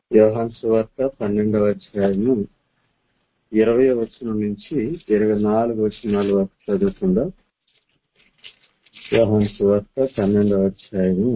యోహాన్ సువార్త పన్నెండవ అధ్యాయము ఇరవై వచనం నుంచి ఇరవై నాలుగు వచనాల వరకు చదువుకుందాం యోహాన్ సువార్త పన్నెండవ అధ్యాయము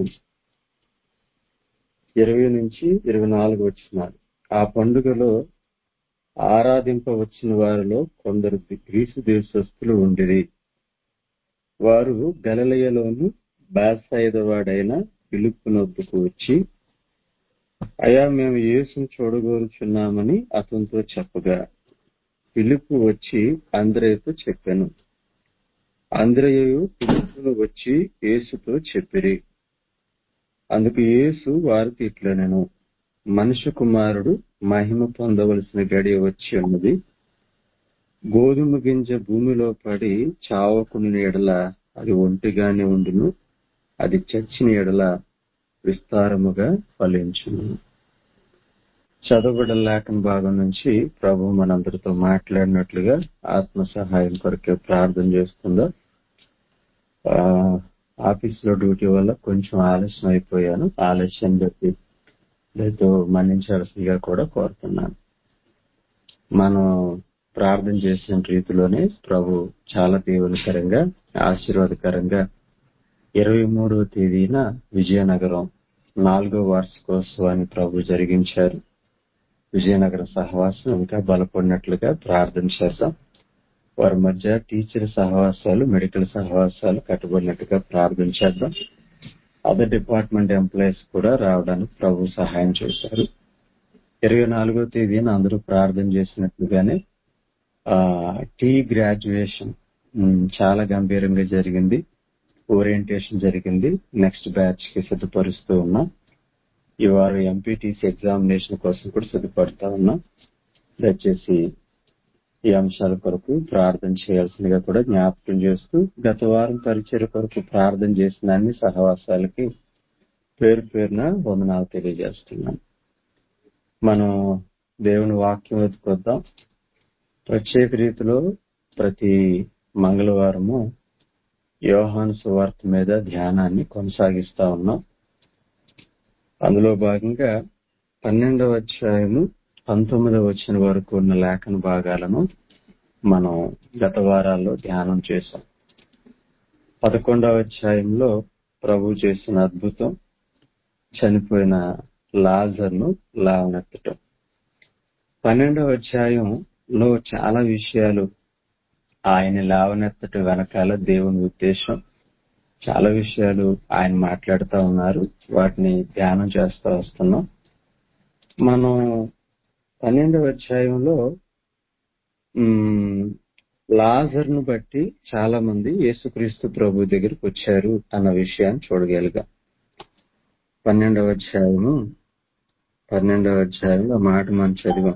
ఇరవై నుంచి ఇరవై నాలుగు వచనాలు ఆ పండుగలో ఆరాధింపవచ్చిన వారిలో కొందరు గ్రీసు దేశస్థులు ఉండిరి వారు గలలయలోను బాసైదవాడైన పిలుపునొద్దుకు వచ్చి అయా మేము యేసును చూడగోరుచున్నామని అతనితో చెప్పగా పిలుపు వచ్చి అంద్రయ్యతో చెప్పాను అంద్రయ్యు పిలుపును వచ్చి యేసుతో చెప్పిరి అందుకు యేసు వారికి ఇట్లనెను మనుష్య కుమారుడు మహిమ పొందవలసిన గడియ వచ్చి ఉన్నది గోధుమ గింజ భూమిలో పడి చావకుని ఎడల అది ఒంటిగానే ఉండును అది చచ్చిన ఎడల విస్తారముగా ఫలించును చదవబడ లేఖన భాగం నుంచి ప్రభు మనందరితో మాట్లాడినట్లుగా ఆత్మ సహాయం కొరకే ప్రార్థన చేస్తుందా ఆఫీస్ లో డ్యూటీ వల్ల కొంచెం ఆలస్యం అయిపోయాను ఆలస్యం బట్టి లేదో మన్నించాల్సిందిగా కూడా కోరుతున్నాను మనం ప్రార్థన చేసిన రీతిలోనే ప్రభు చాలా దీవెనకరంగా ఆశీర్వాదకరంగా ఇరవై మూడవ తేదీన విజయనగరం నాలుగో వార్షికోత్సవాన్ని ప్రభు జరిగించారు విజయనగరం సహవాసం ఇంకా బలపడినట్లుగా ప్రార్థన చేద్దాం వారి మధ్య టీచర్ సహవాసాలు మెడికల్ సహవాసాలు కట్టుబడినట్టుగా ప్రార్థన చేద్దాం అదర్ డిపార్ట్మెంట్ ఎంప్లాయీస్ కూడా రావడానికి ప్రభు సహాయం చేశారు ఇరవై నాలుగో తేదీన అందరూ ప్రార్థన చేసినట్లుగానే టీ గ్రాడ్యుయేషన్ చాలా గంభీరంగా జరిగింది ఓరియంటేషన్ జరిగింది నెక్స్ట్ బ్యాచ్ కి సిద్ధపరుస్తూ ఉన్నాం ఈ వారం ఎంపీటీసీ ఎగ్జామినేషన్ కోసం కూడా సిద్ధపడుతూ ఉన్నాం దయచేసి ఈ అంశాల కొరకు ప్రార్థన చేయాల్సిందిగా కూడా జ్ఞాపకం చేస్తూ గత వారం పరిచయ కొరకు ప్రార్థన చేసిన అన్ని సహవాసాలకి పేరు పేరున వందనాలు తెలియజేస్తున్నాం మనం దేవుని వాక్యం వెతుకొద్దాం ప్రత్యేక రీతిలో ప్రతి మంగళవారము యోహాను సువార్త మీద ధ్యానాన్ని కొనసాగిస్తా ఉన్నాం అందులో భాగంగా పన్నెండవ అధ్యాయము పంతొమ్మిదవ వచ్చిన వరకు ఉన్న లేఖన భాగాలను మనం గత వారాల్లో ధ్యానం చేశాం పదకొండవ అధ్యాయంలో ప్రభు చేసిన అద్భుతం చనిపోయిన లాజర్ను లావనెత్తటం పన్నెండవ అధ్యాయంలో చాలా విషయాలు ఆయన లేవనెత్తటం వెనకాల దేవుని ఉద్దేశం చాలా విషయాలు ఆయన మాట్లాడుతూ ఉన్నారు వాటిని ధ్యానం చేస్తూ వస్తున్నాం మనం పన్నెండవ అధ్యాయంలో లాజర్ను బట్టి చాలా మంది యేసుక్రీస్తు ప్రభు దగ్గరికి వచ్చారు అన్న విషయాన్ని చూడగలిగా పన్నెండవ అధ్యాయము పన్నెండవ అధ్యాయంలో మాట మనం చదివాం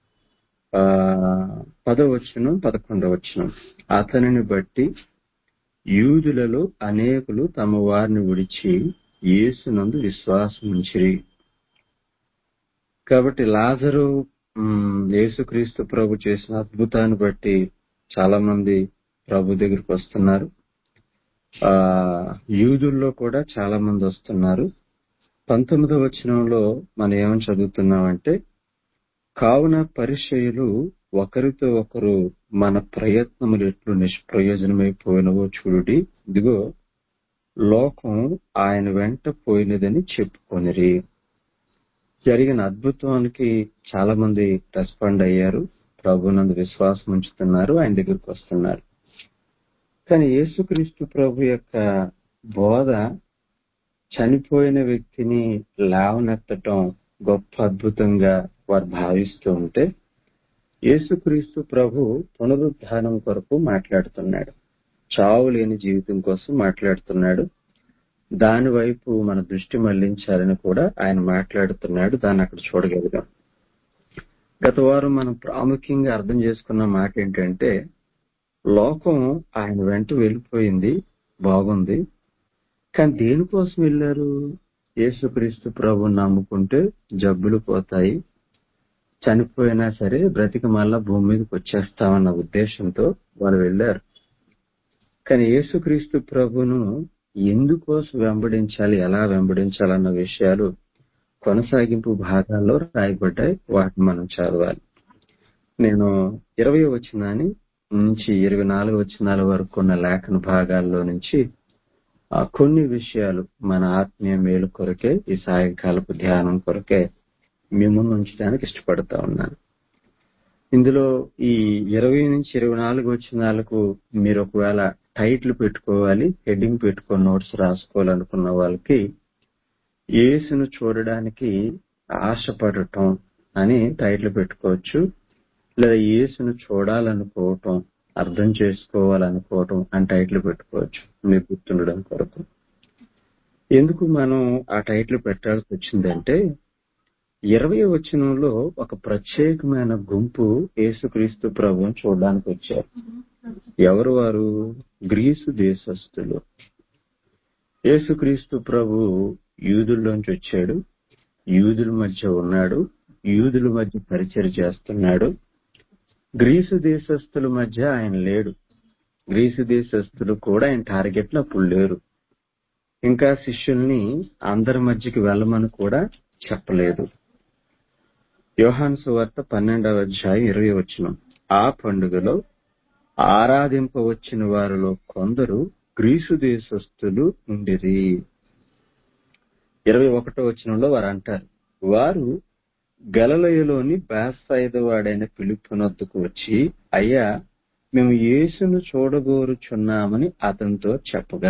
పదవచ్చును పదకొండవచ్చును అతనిని బట్టి యూదులలో అనేకులు తమ వారిని విడిచి యేసునందు విశ్వాసం ఉంచిరి కాబట్టి లాజరు యేసుక్రీస్తు ప్రభు చేసిన అద్భుతాన్ని బట్టి చాలా మంది ప్రభు దగ్గరికి వస్తున్నారు ఆ యూదుల్లో కూడా చాలా మంది వస్తున్నారు పంతొమ్మిదవ వచనంలో మనం ఏమని చదువుతున్నామంటే కావున పరిచయులు ఒకరితో ఒకరు మన ప్రయత్నములు ఎట్లు నిష్ప్రయోజనమైపోయినవో చూడుడి ఇదిగో లోకం ఆయన వెంట పోయినదని చెప్పుకొనిరి జరిగిన అద్భుతానికి చాలా మంది రెస్పాండ్ అయ్యారు ప్రభునందు విశ్వాసం ఉంచుతున్నారు ఆయన దగ్గరికి వస్తున్నారు కానీ యేసుక్రీస్తు ప్రభు యొక్క బోధ చనిపోయిన వ్యక్తిని లేవనెత్తటం గొప్ప అద్భుతంగా వారు భావిస్తూ ఉంటే యేసుక్రీస్తు ప్రభు పునరుద్ధానం కొరకు మాట్లాడుతున్నాడు చావు లేని జీవితం కోసం మాట్లాడుతున్నాడు దాని వైపు మన దృష్టి మళ్లించాలని కూడా ఆయన మాట్లాడుతున్నాడు దాన్ని అక్కడ చూడగలిగాం గత వారం మనం ప్రాముఖ్యంగా అర్థం చేసుకున్న మాట ఏంటంటే లోకం ఆయన వెంట వెళ్ళిపోయింది బాగుంది కానీ దేనికోసం వెళ్ళారు యేసుక్రీస్తు ప్రభు నమ్ముకుంటే జబ్బులు పోతాయి చనిపోయినా సరే బ్రతికి మళ్ళా భూమి మీదకి వచ్చేస్తామన్న ఉద్దేశంతో వాళ్ళు వెళ్ళారు కానీ యేసుక్రీస్తు ప్రభును ఎందుకోసం వెంబడించాలి ఎలా వెంబడించాలన్న విషయాలు కొనసాగింపు భాగాల్లో రాయబడ్డాయి వాటిని మనం చదవాలి నేను ఇరవై వచనాన్ని నుంచి ఇరవై నాలుగు వచనాల వరకు ఉన్న లేఖన భాగాల్లో నుంచి ఆ కొన్ని విషయాలు మన ఆత్మీయ మేలు కొరకే ఈ సాయంకాలపు ధ్యానం కొరకే మీ ముందు ఉంచడానికి ఇష్టపడతా ఉన్నాను ఇందులో ఈ ఇరవై నుంచి ఇరవై నాలుగు వచనాలకు మీరు ఒకవేళ టైటిల్ పెట్టుకోవాలి హెడ్డింగ్ పెట్టుకొని నోట్స్ రాసుకోవాలనుకున్న వాళ్ళకి యేసును చూడడానికి ఆశపడటం అని టైటిల్ పెట్టుకోవచ్చు లేదా యేసును చూడాలనుకోవటం అర్థం చేసుకోవాలనుకోవటం అని టైటిల్ పెట్టుకోవచ్చు మీకు గుర్తుండడం కొరకు ఎందుకు మనం ఆ టైటిల్ పెట్టాల్సి వచ్చిందంటే ఇరవై వచనంలో ఒక ప్రత్యేకమైన గుంపు యేసుక్రీస్తు ప్రభువుని చూడడానికి వచ్చారు ఎవరు వారు గ్రీసు దేశస్థులు యేసుక్రీస్తు ప్రభు యూదుల్లోంచి వచ్చాడు యూదుల మధ్య ఉన్నాడు యూదుల మధ్య పరిచయం చేస్తున్నాడు గ్రీసు దేశస్థుల మధ్య ఆయన లేడు గ్రీసు దేశస్థులు కూడా ఆయన టార్గెట్ లో అప్పుడు లేరు ఇంకా శిష్యుల్ని అందరి మధ్యకి వెళ్ళమని కూడా చెప్పలేదు యోహాను సువార్త పన్నెండవ అధ్యాయం ఇరవై వచ్చిన ఆ పండుగలో ఆరాధింపవచ్చిన వారిలో కొందరు గ్రీసు దేశస్థులు ఉండిరి ఇరవై ఒకటో వచనంలో వారు అంటారు వారు గలలయలోని వాడైన పిలుపునొద్దకు వచ్చి అయ్యా మేము యేసును చూడగోరుచున్నామని అతనితో చెప్పగా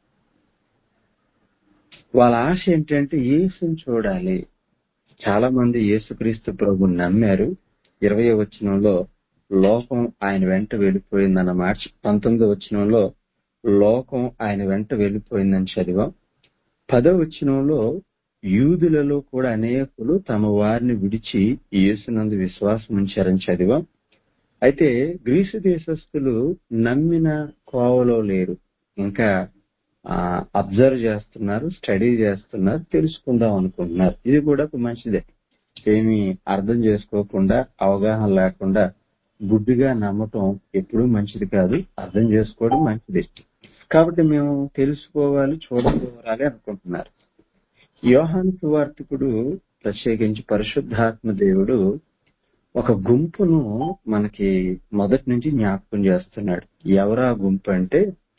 వాళ్ళ ఆశ ఏంటంటే యేసును చూడాలి చాలా మంది యేసుక్రీస్తు ప్రభు నమ్మారు ఇరవై వచనంలో లోకం ఆయన వెంట వెళ్ళిపోయిందన్న మాట పంతొమ్మిదో వచనంలో లోకం ఆయన వెంట వెళ్ళిపోయిందని చదివాం పదో వచనంలో యూదులలో కూడా అనేకులు తమ వారిని విడిచి యేసునందు విశ్వాసం ఉంచారని చదివాం అయితే గ్రీసు దేశస్థులు నమ్మిన కోవలో లేరు ఇంకా అబ్జర్వ్ చేస్తున్నారు స్టడీ చేస్తున్నారు తెలుసుకుందాం అనుకుంటున్నారు ఇది కూడా ఒక మంచిదే ఏమి అర్థం చేసుకోకుండా అవగాహన లేకుండా గుడ్డిగా నమ్మటం ఎప్పుడూ మంచిది కాదు అర్థం చేసుకోవడం మంచిది కాబట్టి మేము తెలుసుకోవాలి చూడకోవాలి అనుకుంటున్నారు యోహాను సువార్తికుడు ప్రత్యేకించి పరిశుద్ధాత్మ దేవుడు ఒక గుంపును మనకి మొదటి నుంచి జ్ఞాపకం చేస్తున్నాడు ఎవరా గుంపు అంటే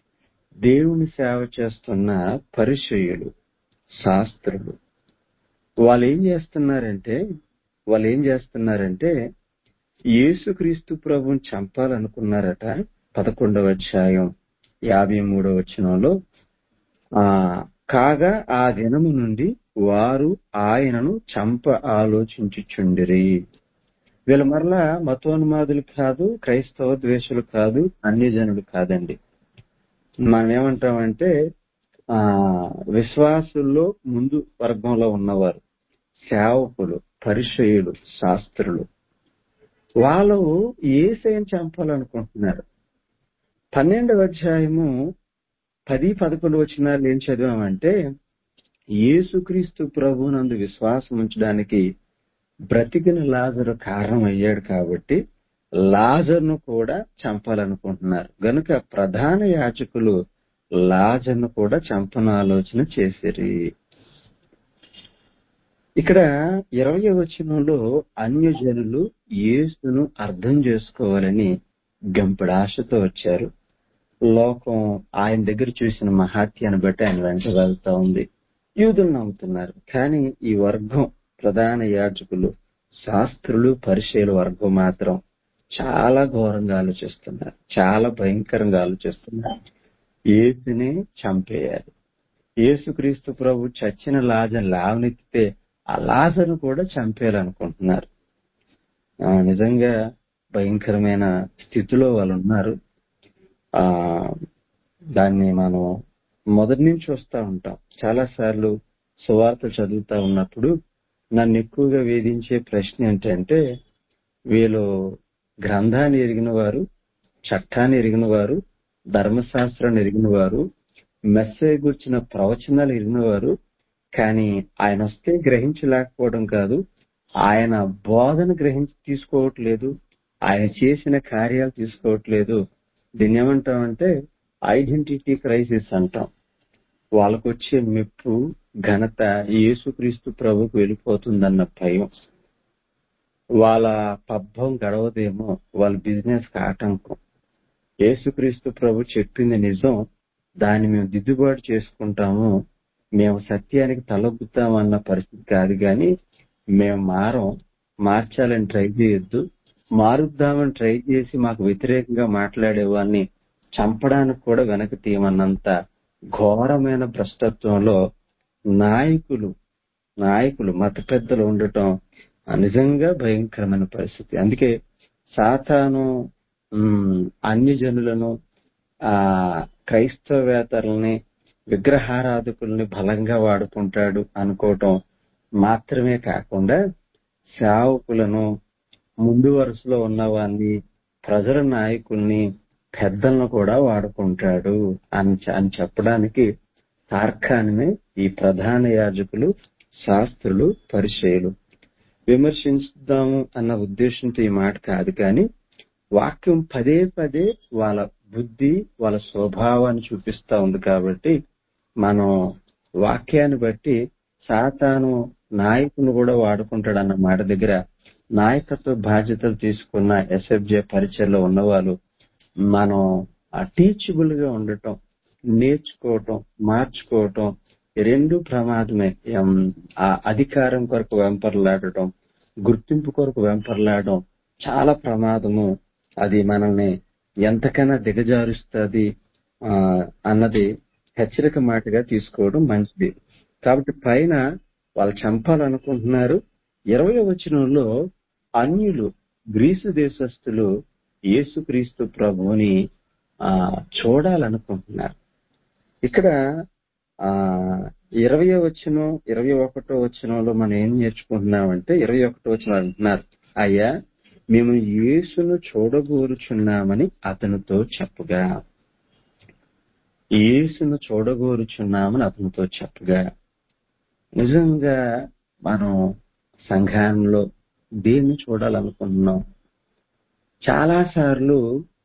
దేవుని సేవ చేస్తున్న పరిచయులు శాస్త్రులు వాళ్ళు ఏం చేస్తున్నారంటే వాళ్ళు ఏం చేస్తున్నారంటే యేసుక్రీస్తు ప్రభుని చంపాలనుకున్నారట పదకొండవ అధ్యాయం యాభై మూడవ వచనంలో ఆ కాగా ఆ దినము నుండి వారు ఆయనను చంప ఆలోచించుచుండిరి వీళ్ళ మరలా మతోన్మాదులు కాదు క్రైస్తవ ద్వేషులు కాదు అన్ని జనులు కాదండి మనం ఏమంటామంటే ఆ విశ్వాసుల్లో ముందు వర్గంలో ఉన్నవారు సేవకులు పరిచయులు శాస్త్రులు వాళ్ళు ఏసైని చంపాలనుకుంటున్నారు పన్నెండవ అధ్యాయము పది పదకొండు వచ్చినాలు ఏం చదివామంటే యేసుక్రీస్తు ప్రభు నందు విశ్వాసం ఉంచడానికి బ్రతికిన లాజరు కారణం అయ్యాడు కాబట్టి లాజర్ను కూడా చంపాలనుకుంటున్నారు గనుక ప్రధాన యాచకులు లాజర్ను కూడా చంపన ఆలోచన చేసిరి ఇక్కడ ఇరవై వచనంలో అన్యజనులు యేసును అర్థం చేసుకోవాలని గంపెడు ఆశతో వచ్చారు లోకం ఆయన దగ్గర చూసిన మహాత్యాన్ని బట్టి ఆయన వెంట వెళ్తా ఉంది యూదులు నమ్ముతున్నారు కానీ ఈ వర్గం ప్రధాన యాజకులు శాస్త్రులు పరిచయల వర్గం మాత్రం చాలా ఘోరంగా ఆలోచిస్తున్నారు చాలా భయంకరంగా ఆలోచిస్తున్నారు ఏసునే చంపేయాలి యేసుక్రీస్తు ప్రభు చచ్చిన లాజను లావనెత్తితే ఆ లాజను కూడా చంపేయాలనుకుంటున్నారు నిజంగా భయంకరమైన స్థితిలో వాళ్ళు ఉన్నారు ఆ దాన్ని మనం మొదటి నుంచి వస్తూ ఉంటాం చాలా సార్లు సువార్త చదువుతా ఉన్నప్పుడు నన్ను ఎక్కువగా వేధించే ప్రశ్న ఏంటంటే వీళ్ళు గ్రంథాన్ని ఎరిగిన వారు చట్టాన్ని ఎరిగిన వారు ధర్మశాస్త్రాన్ని ఎరిగిన వారు మెస్సేజ్ గుర్చిన ప్రవచనాలు ఎరిగిన వారు కానీ ఆయన వస్తే గ్రహించలేకపోవడం కాదు ఆయన బోధన గ్రహించి తీసుకోవట్లేదు ఆయన చేసిన కార్యాలు తీసుకోవట్లేదు దీన్ని ఏమంటామంటే ఐడెంటిటీ క్రైసిస్ అంటాం వాళ్ళకు వచ్చే మెప్పు ఘనత యేసుక్రీస్తు ప్రభుకు వెళ్ళిపోతుందన్న భయం వాళ్ళ పబ్బం గడవదేమో వాళ్ళ బిజినెస్ కి ఆటంకం యేసుక్రీస్తు ప్రభు చెప్పింది నిజం దాన్ని మేము దిద్దుబాటు చేసుకుంటాము మేము సత్యానికి తలొగ్గుతాం అన్న పరిస్థితి కాదు కానీ మేము మారం మార్చాలని ట్రై చేయొద్దు మారుద్దామని ట్రై చేసి మాకు వ్యతిరేకంగా మాట్లాడే వాడిని చంపడానికి కూడా వెనక తీయమన్నంత ఘోరమైన భ్రష్టత్వంలో నాయకులు నాయకులు మత పెద్దలు ఉండటం నిజంగా భయంకరమైన పరిస్థితి అందుకే సాతాను ఉమ్, అన్ని జనులను ఆ క్రైస్తవేతరుల్ని విగ్రహారాధకుల్ని బలంగా వాడుకుంటాడు అనుకోవటం మాత్రమే కాకుండా సేవకులను ముందు వరుసలో ఉన్న వారిని ప్రజల నాయకుల్ని పెద్దలను కూడా వాడుకుంటాడు అని చె- అని చెప్పడానికి తార్కాణమే ఈ ప్రధాన యాజకులు శాస్త్రులు పరిచయులు విమర్శించుదాము అన్న ఉద్దేశంతో ఈ మాట కాదు కానీ వాక్యం పదే పదే వాళ్ళ బుద్ధి వాళ్ళ స్వభావాన్ని చూపిస్తా ఉంది కాబట్టి మనం వాక్యాన్ని బట్టి సాతాను నాయకుని కూడా వాడుకుంటాడు అన్న మాట దగ్గర నాయకత్వ బాధ్యతలు తీసుకున్న ఎస్ఎఫ్జే పరిచయలో ఉన్నవాళ్ళు మనం టీచబుల్ గా ఉండటం నేర్చుకోవటం మార్చుకోవటం ఈ రెండు ప్రమాదమే ఎం, ఆ అధికారం కొరకు వెంపర్లాడటం గుర్తింపు కొరకు వెంపర్లాడటం చాలా ప్రమాదము అది మనల్ని ఎంతకైనా దిగజారుస్తుంది ఆ, అన్నది హెచ్చరిక మాటగా తీసుకోవడం మంచిది కాబట్టి పైన వాళ్ళు చంపాలనుకుంటున్నారు ఇరవై వచనంలో అన్యులు గ్రీసు దేశస్థులు యేసుక్రీస్తు ప్రభువుని ఆ చూడాలనుకుంటున్నారు ఇక్కడ ఆ ఇరవై వచనం ఇరవై ఒకటో వచనంలో మనం ఏం నేర్చుకుంటున్నామంటే ఇరవై ఒకటో వచనం అంటున్నారు అయ్యా మేము యేసును చూడగోరుచున్నామని అతనితో చెప్పగా యేసును చూడగోరుచున్నామని అతనితో చెప్పగా నిజంగా మనం సంఘంలో దేన్ని చూడాలనుకుంటున్నాం చాలా సార్లు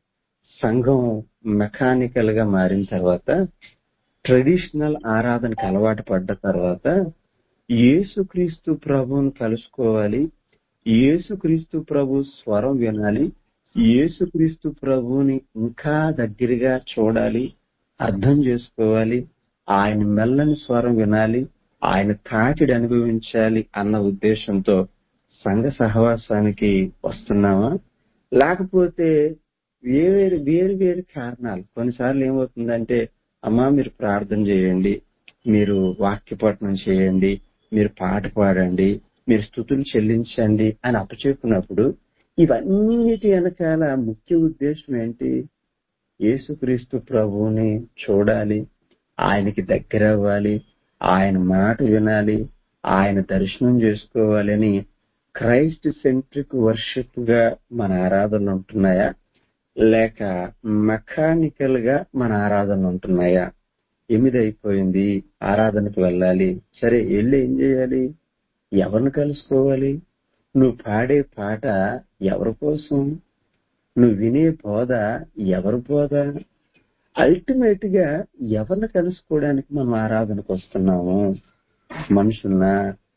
సంఘం మెకానికల్ గా మారిన తర్వాత ట్రెడిషనల్ ఆరాధనకు అలవాటు పడ్డ తర్వాత యేసుక్రీస్తు ప్రభువుని కలుసుకోవాలి యేసుక్రీస్తు ప్రభు స్వరం వినాలి యేసుక్రీస్తు ప్రభువుని ఇంకా దగ్గరగా చూడాలి అర్థం చేసుకోవాలి ఆయన మెల్లని స్వరం వినాలి ఆయన తాకిడి అనుభవించాలి అన్న ఉద్దేశంతో సంఘ సహవాసానికి వస్తున్నామా లేకపోతే వేరు వేరు వేరు కారణాలు కొన్నిసార్లు ఏమవుతుందంటే అమ్మా మీరు ప్రార్థన చేయండి మీరు వాక్యపట్నం చేయండి మీరు పాట పాడండి మీరు స్థుతులు చెల్లించండి అని అప్పచెప్పినప్పుడు ఇవన్నిటి వెనకాల ముఖ్య ఉద్దేశం ఏంటి యేసుక్రీస్తు ప్రభువుని చూడాలి ఆయనకి దగ్గర అవ్వాలి ఆయన మాట వినాలి ఆయన దర్శనం చేసుకోవాలని క్రైస్ట్ సెంట్రిక్ వర్షిప్ గా మన ఆరాధనలు ఉంటున్నాయా లేక మెకానికల్ గా మన ఆరాధనలు ఉంటున్నాయా ఎనిమిది అయిపోయింది ఆరాధనకు వెళ్ళాలి సరే వెళ్ళి ఏం చేయాలి ఎవరిని కలుసుకోవాలి నువ్వు పాడే పాట ఎవరి కోసం నువ్వు వినే బోధ ఎవరి బోధ అల్టిమేట్ గా ఎవరిని కలుసుకోవడానికి మనం ఆరాధనకు వస్తున్నాము మనుషున్నా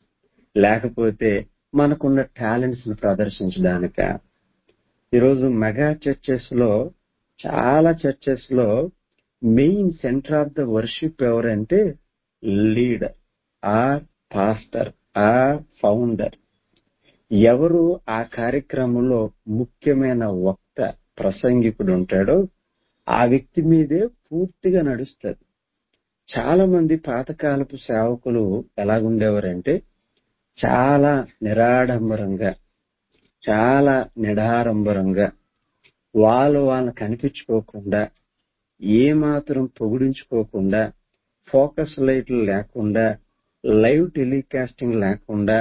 లేకపోతే మనకున్న టాలెంట్స్ ని ప్రదర్శించడానిక ఈరోజు మెగా చర్చెస్ లో చాలా చర్చెస్ లో main centre of the worship ఎవరంటే leader or pastor or founder ఎవరు ఆ కార్యక్రమంలో ముఖ్యమైన వక్త ప్రసంగికుడు ఉంటాడో ఆ వ్యక్తి మీదే పూర్తిగా నడుస్తుంది చాలా మంది పాతకాలపు సేవకులు ఎలాగుండేవారంటే చాలా నిరాడంబరంగా చాలా నిడారంబరంగా వాళ్ళు వాళ్ళని కనిపించుకోకుండా ఏమాత్రం పొగిడించుకోకుండా ఫోకస్ లైట్లు లేకుండా లైవ్ టెలికాస్టింగ్ లేకుండా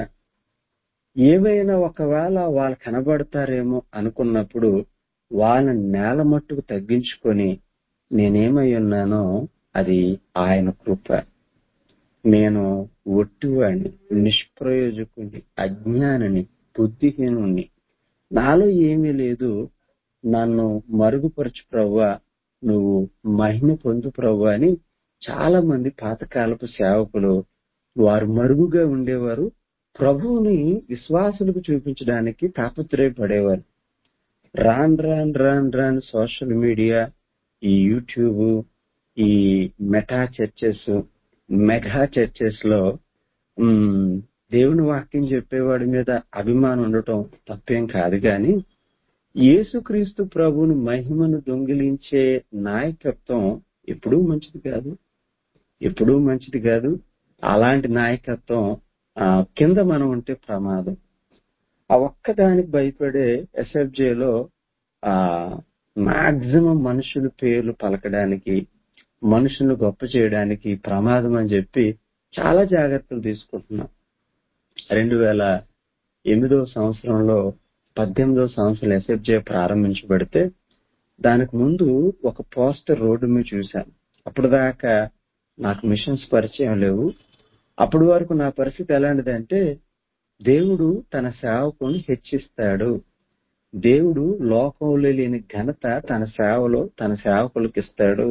ఏమైనా ఒకవేళ వాళ్ళు కనబడతారేమో అనుకున్నప్పుడు వాళ్ళని నేల మట్టుకు తగ్గించుకొని నేనేమై ఉన్నానో అది ఆయన కృప నేను ఒట్టివాణ్ణి నిష్ప్రయోజకుని అజ్ఞానిని బుద్ధిహీనుణ్ణి నాలో ఏమీ లేదు నన్ను మరుగుపరచు ప్రవ్వా నువ్వు మహిమ పొందు ప్రవ్వా అని చాలా మంది పాతకాలపు సేవకులు వారు మరుగుగా ఉండేవారు ప్రభువుని విశ్వాసులకు చూపించడానికి తాపత్రయపడేవారు రాన్ రాన్ రాన్ రాన్ సోషల్ మీడియా ఈ యూట్యూబ్ ఈ మెటా చర్చెస్ మెగా చర్చెస్ లో ఉమ్, దేవుని వాక్యం చెప్పేవాడి మీద అభిమానం ఉండటం తప్పేం కాదు గాని యేసుక్రీస్తు ప్రభువుని మహిమను దొంగిలించే నాయకత్వం ఎప్పుడూ మంచిది కాదు ఎప్పుడూ మంచిది కాదు అలాంటి నాయకత్వం ఆ, కింద మనం ఉంటే ప్రమాదం ఆ ఒక్కదానికి భయపడే ఎస్ఎఫ్జేలో ఆ మాక్సిమం మనుషుల పేర్లు పలకడానికి మనుషులను గొప్ప చేయడానికి ప్రమాదం అని చెప్పి చాలా జాగ్రత్తలు తీసుకుంటున్నాం రెండు వేల ఎనిమిదో సంవత్సరంలో పద్దెనిమిదో సంవత్సరం ఎస్ఎఫ్జే ప్రారంభించబడితే దానికి ముందు ఒక పోస్టర్ రోడ్డు మీద చూశాను అప్పుడు దాకా నాకు మిషన్స్ పరిచయం లేవు అప్పటి వరకు నా పరిస్థితి ఎలాంటిదంటే దేవుడు తన సేవకుని హెచ్చిస్తాడు దేవుడు లోకంలో లేని ఘనత తన సేవలో తన సేవకులకు ఇస్తాడు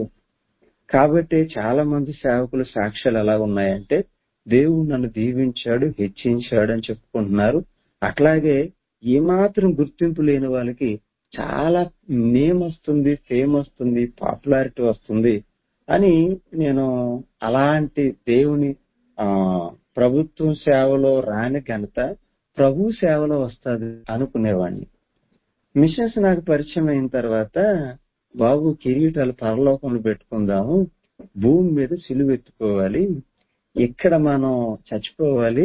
కాబట్టి చాలా మంది సేవకులు సాక్ష్యాలు ఎలా ఉన్నాయంటే దేవుడు నన్ను దీవించాడు హెచ్చించాడు అని చెప్పుకుంటున్నారు అట్లాగే ఏమాత్రం గుర్తింపు లేని వాళ్ళకి చాలా నేమ్ వస్తుంది ఫేమ్ వస్తుంది పాపులారిటీ వస్తుంది అని నేను అలాంటి దేవుని ఆ ప్రభుత్వం సేవలో రాని ఘనత ప్రభు సేవలో వస్తుంది అనుకునేవాడిని మిషన్స్ నాకు పరిచయం అయిన తర్వాత బాబు కిరీటాలు పరలోకంలో పెట్టుకుందాము భూమి మీద సిలువెత్తుకోవాలి ఇక్కడ మనం చచ్చిపోవాలి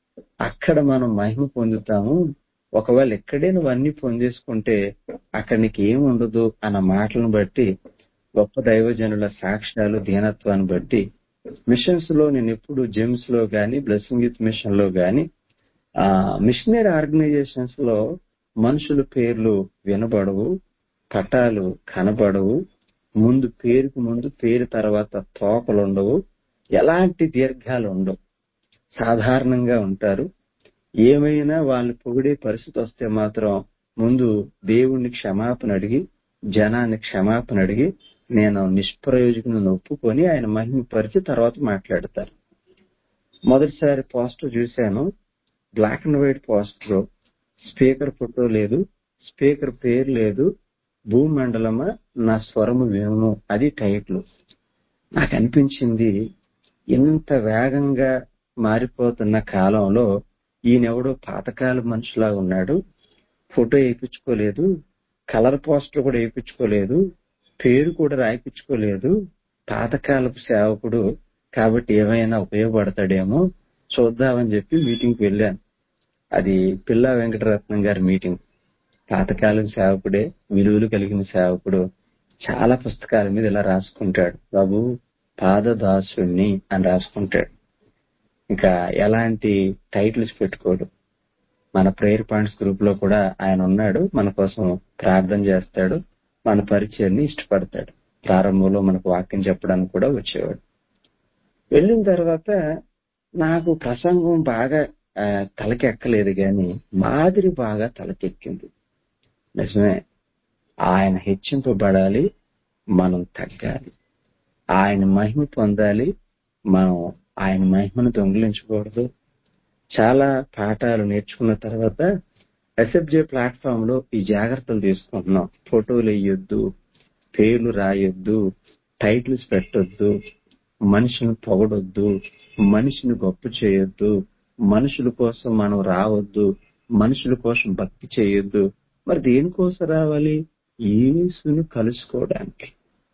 అక్కడ మనం మహిమ పొందుతాము ఒకవేళ ఇక్కడే నువ్వు అన్ని పొందేసుకుంటే అక్కడ నీకు ఏం ఉండదు అన్న మాటలను బట్టి గొప్ప దైవజనుల సాక్ష్యాలు దీనత్వాన్ని బట్టి మిషన్స్ లో నేను ఎప్పుడు జెమ్స్ లో గాని బ్లెస్సింగ్ యూత్ మిషన్ లో గాని ఆ మిషనరీ ఆర్గనైజేషన్స్ లో మనుషుల పేర్లు వినబడవు పటాలు కనబడవు ముందు పేరుకు ముందు పేరు తర్వాత తోకలు ఉండవు ఎలాంటి దీర్ఘాలు ఉండవు సాధారణంగా ఉంటారు ఏమైనా వాళ్ళని పొగిడే పరిస్థితి వస్తే మాత్రం ముందు దేవుణ్ణి క్షమాపణ అడిగి జనాన్ని క్షమాపణ అడిగి నేను నిష్ప్రయోజకులను ఒప్పుకొని ఆయన మహిమపరిచి తర్వాత మాట్లాడతారు మొదటిసారి పోస్టర్ చూశాను black and white poster speaker photo లేదు స్పీకర్ పేరు లేదు భూమండలమా నా స్వరము విను అది టైటిల్ నాకు అనిపించింది ఇంత వేగంగా మారిపోతున్న కాలంలో ఈయనెవడో పాతకాల మనిషిలా ఉన్నాడు ఫోటో వేయించుకోలేదు కలర్ పోస్టర్ కూడా వేయించుకోలేదు పేరు కూడా రాయిపించుకోలేదు పాతకాలపు సేవకుడు కాబట్టి ఏమైనా ఉపయోగపడతాడేమో చూద్దామని చెప్పి మీటింగ్కి వెళ్ళాను అది పిల్లా వెంకటరత్నం గారి మీటింగ్ పాతకాలం సేవకుడే విలువలు కలిగిన సేవకుడు చాలా పుస్తకాల మీద ఇలా రాసుకుంటాడు బాబు పాదదాసుణ్ణి అని రాసుకుంటాడు ఇంకా ఎలాంటి టైటిల్స్ పెట్టుకోడు మన ప్రేయర్ పాయింట్స్ గ్రూప్ లో కూడా ఆయన ఉన్నాడు మన కోసం ప్రార్థన చేస్తాడు మన పరిచయాన్ని ఇష్టపడతాడు ప్రారంభంలో మనకు వాక్యం చెప్పడానికి కూడా వచ్చేవాడు వెళ్ళిన తర్వాత నాకు ప్రసంగం బాగా ఆ, తలకెక్కలేదు గాని మాదిరి బాగా తలకెక్కింది నిజమే ఆయన హెచ్చింపబడాలి మనం తగ్గాలి ఆయన మహిమ పొందాలి మనం ఆయన మహిమను దొంగిలించకూడదు చాలా పాఠాలు నేర్చుకున్న తర్వాత ఎస్ఎఫ్జే ప్లాట్ఫామ్ లో ఈ జాగ్రత్తలు తీసుకుంటున్నాం ఫోటోలు వేయొద్దు పేర్లు రాయొద్దు టైటిల్స్ పెట్టొద్దు మనిషిని పొగడొద్దు మనిషిని గొప్ప చేయొద్దు మనుషుల కోసం మనం రావద్దు మనుషుల కోసం భక్తి చేయొద్దు మరి దేనికోసం రావాలి యేసుని కలుసుకోవడానికి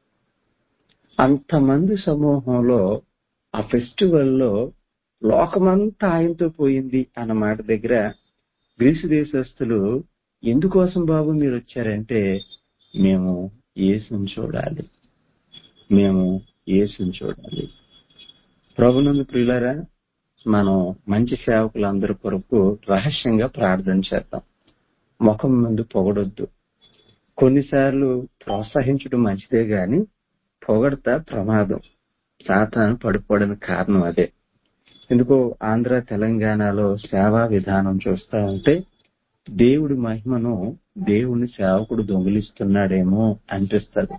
అంతమంది సమూహంలో ఆ ఫెస్టివల్ లో లోకమంతా ఆయనతో పోయింది అన్న మాట దగ్గర గ్రీసు దేశస్తులు ఎందుకోసం బాబు మీరు వచ్చారంటే మేము యేసుని చూడాలి మేము యేసుని చూడాలి ప్రభునందు ప్రియులారా మనం మంచి సేవకులందరి కొరకు రహస్యంగా ప్రార్థన చేద్దాం ముఖం ముందు పొగడొద్దు కొన్నిసార్లు ప్రోత్సహించడం మంచిదే గాని పొగడత ప్రమాదం సాతాను పడిపోవడానికి కారణం అదే ఎందుకో ఆంధ్ర తెలంగాణలో సేవా విధానం చూస్తా ఉంటే దేవుడి మహిమను దేవుని సేవకుడు దొంగిలిస్తున్నాడేమో అనిపిస్తుంది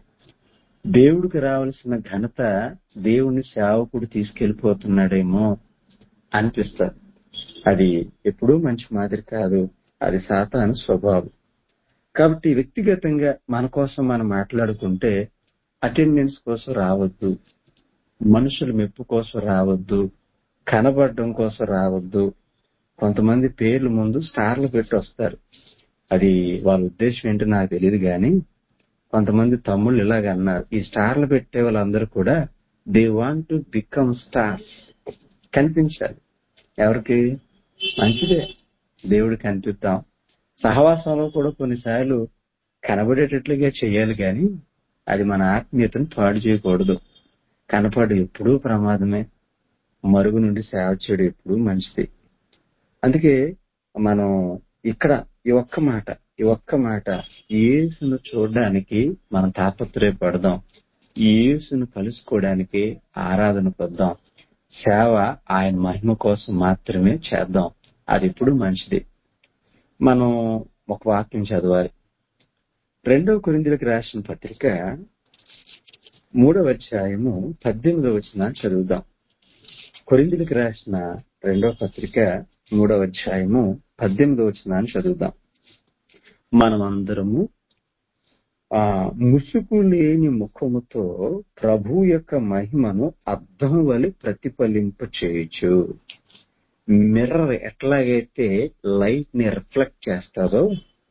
దేవుడికి రావాల్సిన ఘనత దేవుని సేవకుడు తీసుకెళ్లిపోతున్నాడేమో అనిపిస్తుంది అది ఎప్పుడూ మంచి మాదిరి కాదు అది సాతాను స్వభావం కాబట్టి వ్యక్తిగతంగా మన కోసం మనం మాట్లాడుకుంటే అటెండెన్స్ కోసం రావద్దు మనుషుల మెప్పు కోసం రావద్దు కనబడడం కోసం రావద్దు కొంతమంది పేర్లు ముందు స్టార్లు పెట్టి వస్తారు అది వాళ్ళ ఉద్దేశం ఏంటో నాకు తెలియదు కానీ కొంతమంది తమ్ముళ్ళు ఇలాగ అన్నారు ఈ స్టార్లు పెట్టే వాళ్ళందరూ కూడా they want to become stars కనిపించాలి ఎవరికి మంచిదే దేవుడు కనిపిద్దాం సహవాసంలో కూడా కొన్నిసార్లు కనబడేటట్లుగా చేయాలి కానీ అది మన ఆత్మీయతను పాడు చేయకూడదు కనపడు ఎప్పుడూ ప్రమాదమే మరుగు నుండి సేవ చేయడం ఎప్పుడూ మంచిది అందుకే మనం ఇక్కడ ఈ ఒక్క మాట ఈ ఒక్క మాట యేసును చూడడానికి మనం తాపత్రయపడదాం ఈ యేసును కలుసుకోవడానికి ఆరాధన పొద్దాం సేవ ఆయన మహిమ కోసం మాత్రమే చేద్దాం అది ఇప్పుడు మంచిది మనం ఒక వాక్యం చదవాలి రెండవ కొరిందులకు రాసిన పత్రిక మూడవ అధ్యాయము పద్దెనిమిదవ వచ్చిన చదువుదాం కొరిందులకు రాసిన రెండవ పత్రిక మూడవ అధ్యాయము పద్దెనిమిదవ వచ్చిన చదువుదాం మనమందరము ఆ ముసుగు లేని ముఖముతో ప్రభు యొక్క మహిమను అర్థం వలి ప్రతిఫలింప చేయొచ్చు మిర్రర్ ఎట్లాగైతే లైట్ ని రిఫ్లెక్ట్ చేస్తుందో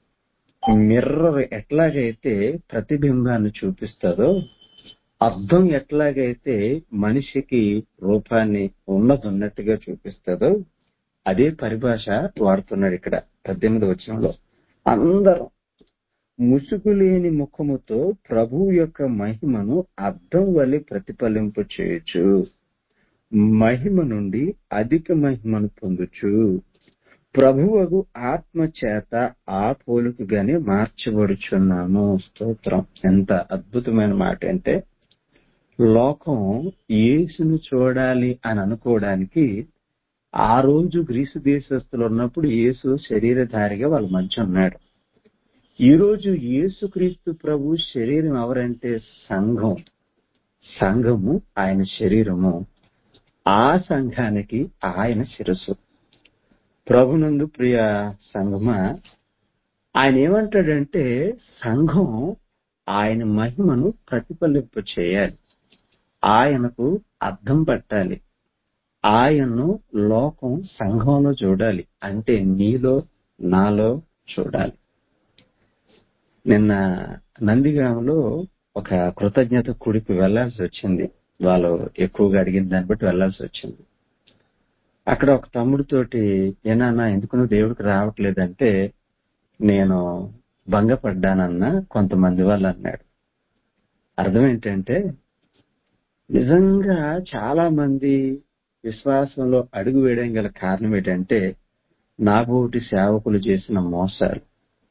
మిర్రర్ ఎట్లాగైతే ప్రతిబింబాన్ని చూపిస్తుందో అర్థం ఎట్లాగైతే మనిషికి రూపాన్ని ఉన్నదున్నట్టుగా చూపిస్తుందో అదే పరిభాష వాడుతున్నాడు ఇక్కడ పద్దెనిమిది వచనంలో అందరం ముసుగు లేని ముఖముతో ప్రభు యొక్క మహిమను అర్థం వలె ప్రతిఫలింప చేయొచ్చు మహిమ నుండి అధిక మహిమను పొందుచు ప్రభువగు ఆత్మ చేత ఆ పోలుకుగానే మార్చబడుచున్నాము స్తోత్రం ఎంత అద్భుతమైన మాట అంటే లోకం యేసును చూడాలి అని అనుకోవడానికి ఆ రోజు గ్రీసు దేశస్తులు ఉన్నప్పుడు యేసు శరీరధారిగా వాళ్ళ మధ్య ఉన్నాడు ఈ రోజు యేసుక్రీస్తు ప్రభు శరీరం ఎవరంటే సంఘం సంఘము ఆయన శరీరము ఆ సంఘానికి ఆయన శిరస్సు ప్రభునందు ప్రియ సంఘమా ఆయన ఏమంటాడంటే సంఘం ఆయన మహిమను ప్రతిఫలింప చేయాలి ఆయనకు అర్థం పట్టాలి ఆయన్ను లోకం సంఘంలో చూడాలి అంటే నీలో నాలో చూడాలి నిన్న నందిగామలో ఒక కృతజ్ఞత కూడికి వెళ్లాల్సి వచ్చింది వాళ్ళు ఎక్కువగా అడిగిన దాన్ని బట్టి వెళ్లాల్సి వచ్చింది అక్కడ ఒక తమ్ముడితోటి ఏనాన్న ఎందుకు నువ్వు దేవుడికి రావట్లేదంటే నేను భంగపడ్డానన్న కొంతమంది వాళ్ళు అన్నాడు అర్థం ఏంటంటే నిజంగా చాలా మంది విశ్వాసంలో అడుగు వేయడం గల కారణం ఏంటంటే నాబోటి సేవకులు చేసిన మోసాలు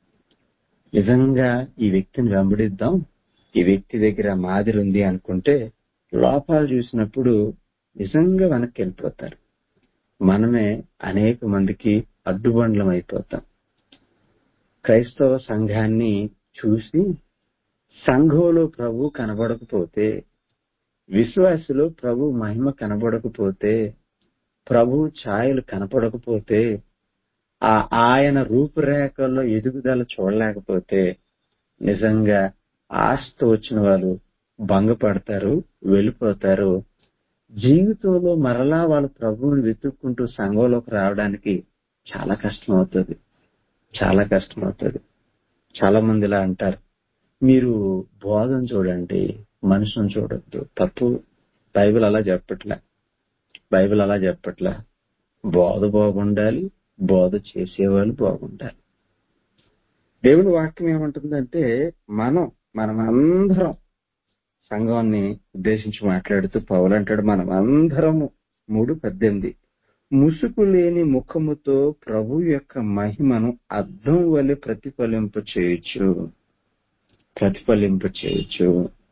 నిజంగా ఈ వ్యక్తిని వెంబడిద్దాం ఈ వ్యక్తి దగ్గర మాదిరి ఉంది అనుకుంటే లోపాలు చూసినప్పుడు నిజంగా వెనక్కి వెళ్ళిపోతారు మనమే అనేక మందికి అడ్డుబండ్లం అయిపోతాం క్రైస్తవ సంఘాన్ని చూసి సంఘంలో ప్రభు కనబడకపోతే విశ్వాసులో ప్రభు మహిమ కనబడకపోతే ప్రభు ఛాయలు కనపడకపోతే ఆ ఆయన రూపురేఖల్లో ఎదుగుదల చూడలేకపోతే నిజంగా ఆశతో వచ్చిన వాళ్ళు భంగపడతారు వెళ్ళిపోతారు జీవితంలో మరలా వాళ్ళు ప్రభువుని వెతుక్కుంటూ సంఘంలోకి రావడానికి చాలా కష్టం అవుతుంది చాలా కష్టం అవుతుంది చాలా మంది ఇలా అంటారు మీరు బోధన చూడండి మనుషుని చూడొద్దు తప్పు బైబిల్ అలా చెప్పట్లే బైబిల్ అలా చెప్పట్లే బోధ బాగుండాలి బోధ చేసేవాళ్ళు బాగుండాలి దేవుని వాక్యం ఏమంటుందంటే మనం మనం అందరం సంఘాన్ని ఉద్దేశించి మాట్లాడుతూ పౌలు అంటాడు మనం అందరము మూడు పద్దెనిమిది ముసుగు లేని ముఖముతో ప్రభు యొక్క మహిమను అర్థం వలె ప్రతిఫలింప చేయొచ్చు ప్రతిఫలింప చేయొచ్చు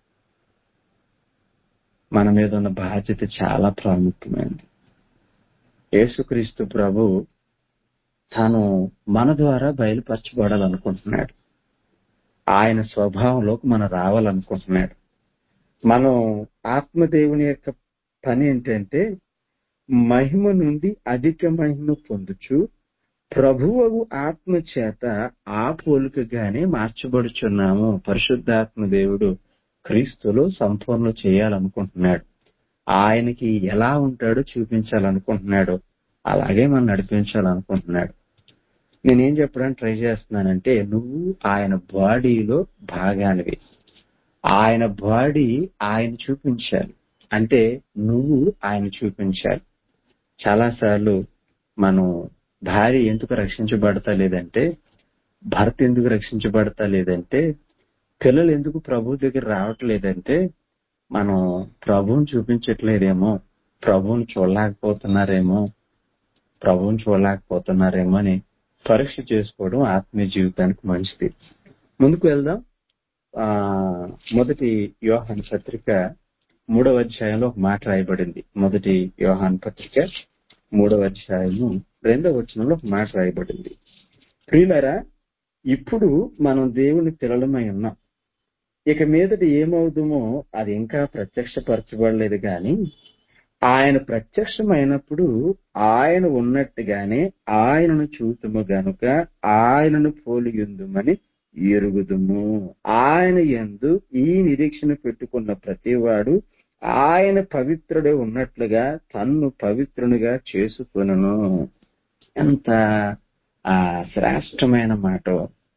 మన మీద ఉన్న బాధ్యత చాలా ప్రాముఖ్యమైనది యేసుక్రీస్తు ప్రభు తాను మన ద్వారా బయలుపరచబడాలనుకుంటున్నాడు ఆయన స్వభావంలోకి మనం రావాలనుకుంటున్నాడు మనం ఆత్మదేవుని యొక్క పని ఏంటంటే మహిమ నుండి అధిక మహిమ పొందుచు ప్రభువు ఆత్మ చేత ఆ పోలికగానే మార్చబడుచున్నాము పరిశుద్ధాత్మ దేవుడు క్రీస్తులో సంపూర్ణ చేయాలనుకుంటున్నాడు ఆయనకి ఎలా ఉంటాడో చూపించాలనుకుంటున్నాడు అలాగే మనం నడిపించాలనుకుంటున్నాడు నేనేం చెప్పడానికి ట్రై చేస్తున్నానంటే నువ్వు ఆయన బాడీలో భాగానివి ఆయన బాడీ ఆయన చూపించాలి అంటే నువ్వు ఆయన చూపించాలి చాలాసార్లు మనం భార్య ఎందుకు రక్షించబడతా లేదంటే భర్త ఎందుకు రక్షించబడతా లేదంటే పిల్లలు ఎందుకు ప్రభు దగ్గర రావట్లేదంటే మనం ప్రభువుని చూపించట్లేదేమో ప్రభువుని చూడలేకపోతున్నారేమో ప్రభువుని చూడలేకపోతున్నారేమో అని పరీక్ష చేసుకోవడం ఆత్మీయ జీవితానికి మంచిది ముందుకు వెళ్దాం ఆ మొదటి యోహాన్ పత్రిక మూడవ అధ్యాయంలో ఒక మాట రాయబడింది మొదటి యోహాన్ పత్రిక మూడవ అధ్యాయము రెండవ వచనంలో ఒక మాట రాయబడింది ప్రియులరా ఇప్పుడు మనం దేవుని పిల్లలమై ఉన్నాం ఇక మీదట ఏమవుదుమో అది ఇంకా ప్రత్యక్షపరచబడలేదు గాని ఆయన ప్రత్యక్షమైనప్పుడు ఆయన ఉన్నట్టుగానే ఆయనను చూతుము గనుక ఆయనను పోలియుందుమని ఎరుగుదుము ఆయన యందు ఈ నిరీక్షణ పెట్టుకున్న ప్రతివాడు ఆయన పవిత్రుడే ఉన్నట్లుగా తన్ను పవిత్రునిగా చేసుకొనును ఎంత ఆ శ్రేష్టమైన మాట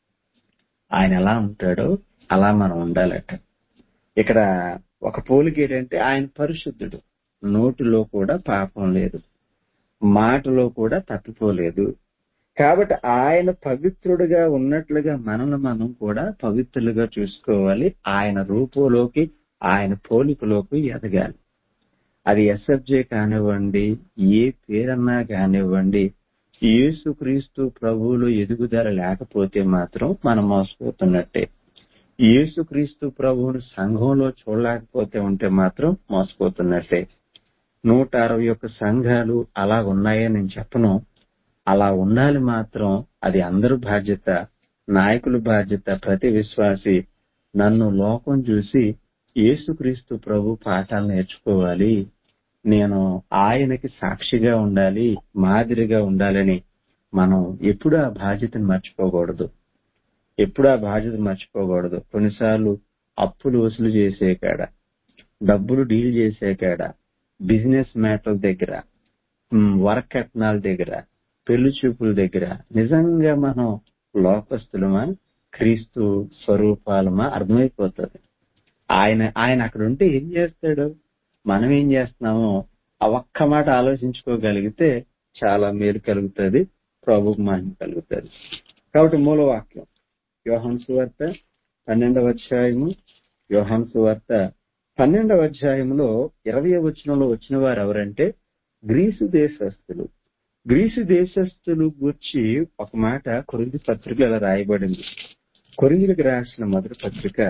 ఆయన ఎలా ఉంటాడో అలా మనం ఉండాలట ఇక్కడ ఒక పోలిక ఏంటంటే ఆయన పరిశుద్ధుడు నోటిలో కూడా పాపం లేదు మాటలో కూడా తప్పిపోలేదు కాబట్టి ఆయన పవిత్రుడిగా ఉన్నట్లుగా మనల్ని మనం కూడా పవిత్రులుగా చూసుకోవాలి ఆయన రూపంలోకి ఆయన పోలికలోకి ఎదగాలి అది ఎస్ఎఫ్జే కానివ్వండి ఏ పేరన్నా కానివ్వండి యేసుక్రీస్తు ప్రభువులు ఎదుగుదల లేకపోతే మాత్రం మనం మోసపోతున్నట్టే యేసుక్రీస్తు ప్రభువును సంఘంలో చూడలేకపోతే ఉంటే మాత్రం మోసపోతున్నట్టే నూట అరవై ఒక్క సంఘాలు అలా ఉన్నాయని నేను చెప్పను అలా ఉండాలి మాత్రం అది అందరి బాధ్యత నాయకుల బాధ్యత ప్రతి విశ్వాసి నన్ను లోకం చూసి యేసుక్రీస్తు ప్రభు పాఠాలు నేర్చుకోవాలి నేను ఆయనకి సాక్షిగా ఉండాలి మాదిరిగా ఉండాలని మనం ఎప్పుడు ఆ బాధ్యతను మర్చిపోకూడదు ఎప్పుడు ఆ బాధ్యత మర్చిపోకూడదు కొన్నిసార్లు అప్పులు వసూలు చేసే కాడ డబ్బులు డీల్ చేసే కాడ బిజినెస్ మ్యాటర్ల దగ్గర వర్క్ కట్నాల దగ్గర పెళ్లి చూపుల దగ్గర నిజంగా మనం లోకస్తులమా క్రీస్తు స్వరూపాలమా అర్థమైపోతుంది ఆయన ఆయన అక్కడ ఉంటే ఏం చేస్తాడు మనం ఏం చేస్తున్నామో ఆ ఒక్క మాట ఆలోచించుకోగలిగితే చాలా మేలు కలుగుతుంది ప్రభుకు మహిమ కలుగుతుంది కాబట్టి మూలవాక్యం యోహన్ సువార్త పన్నెండవ అధ్యాయము యోహన్ సువార్త పన్నెండవ అధ్యాయంలో ఇరవై వచనంలో వచ్చిన వారు ఎవరంటే గ్రీసు దేశస్తులు గ్రీసు దేశస్తులు గురించి ఒక మాట కొరింది పత్రిక ఇలా రాయబడింది కొరిందులకు రాసిన మొదటి పత్రిక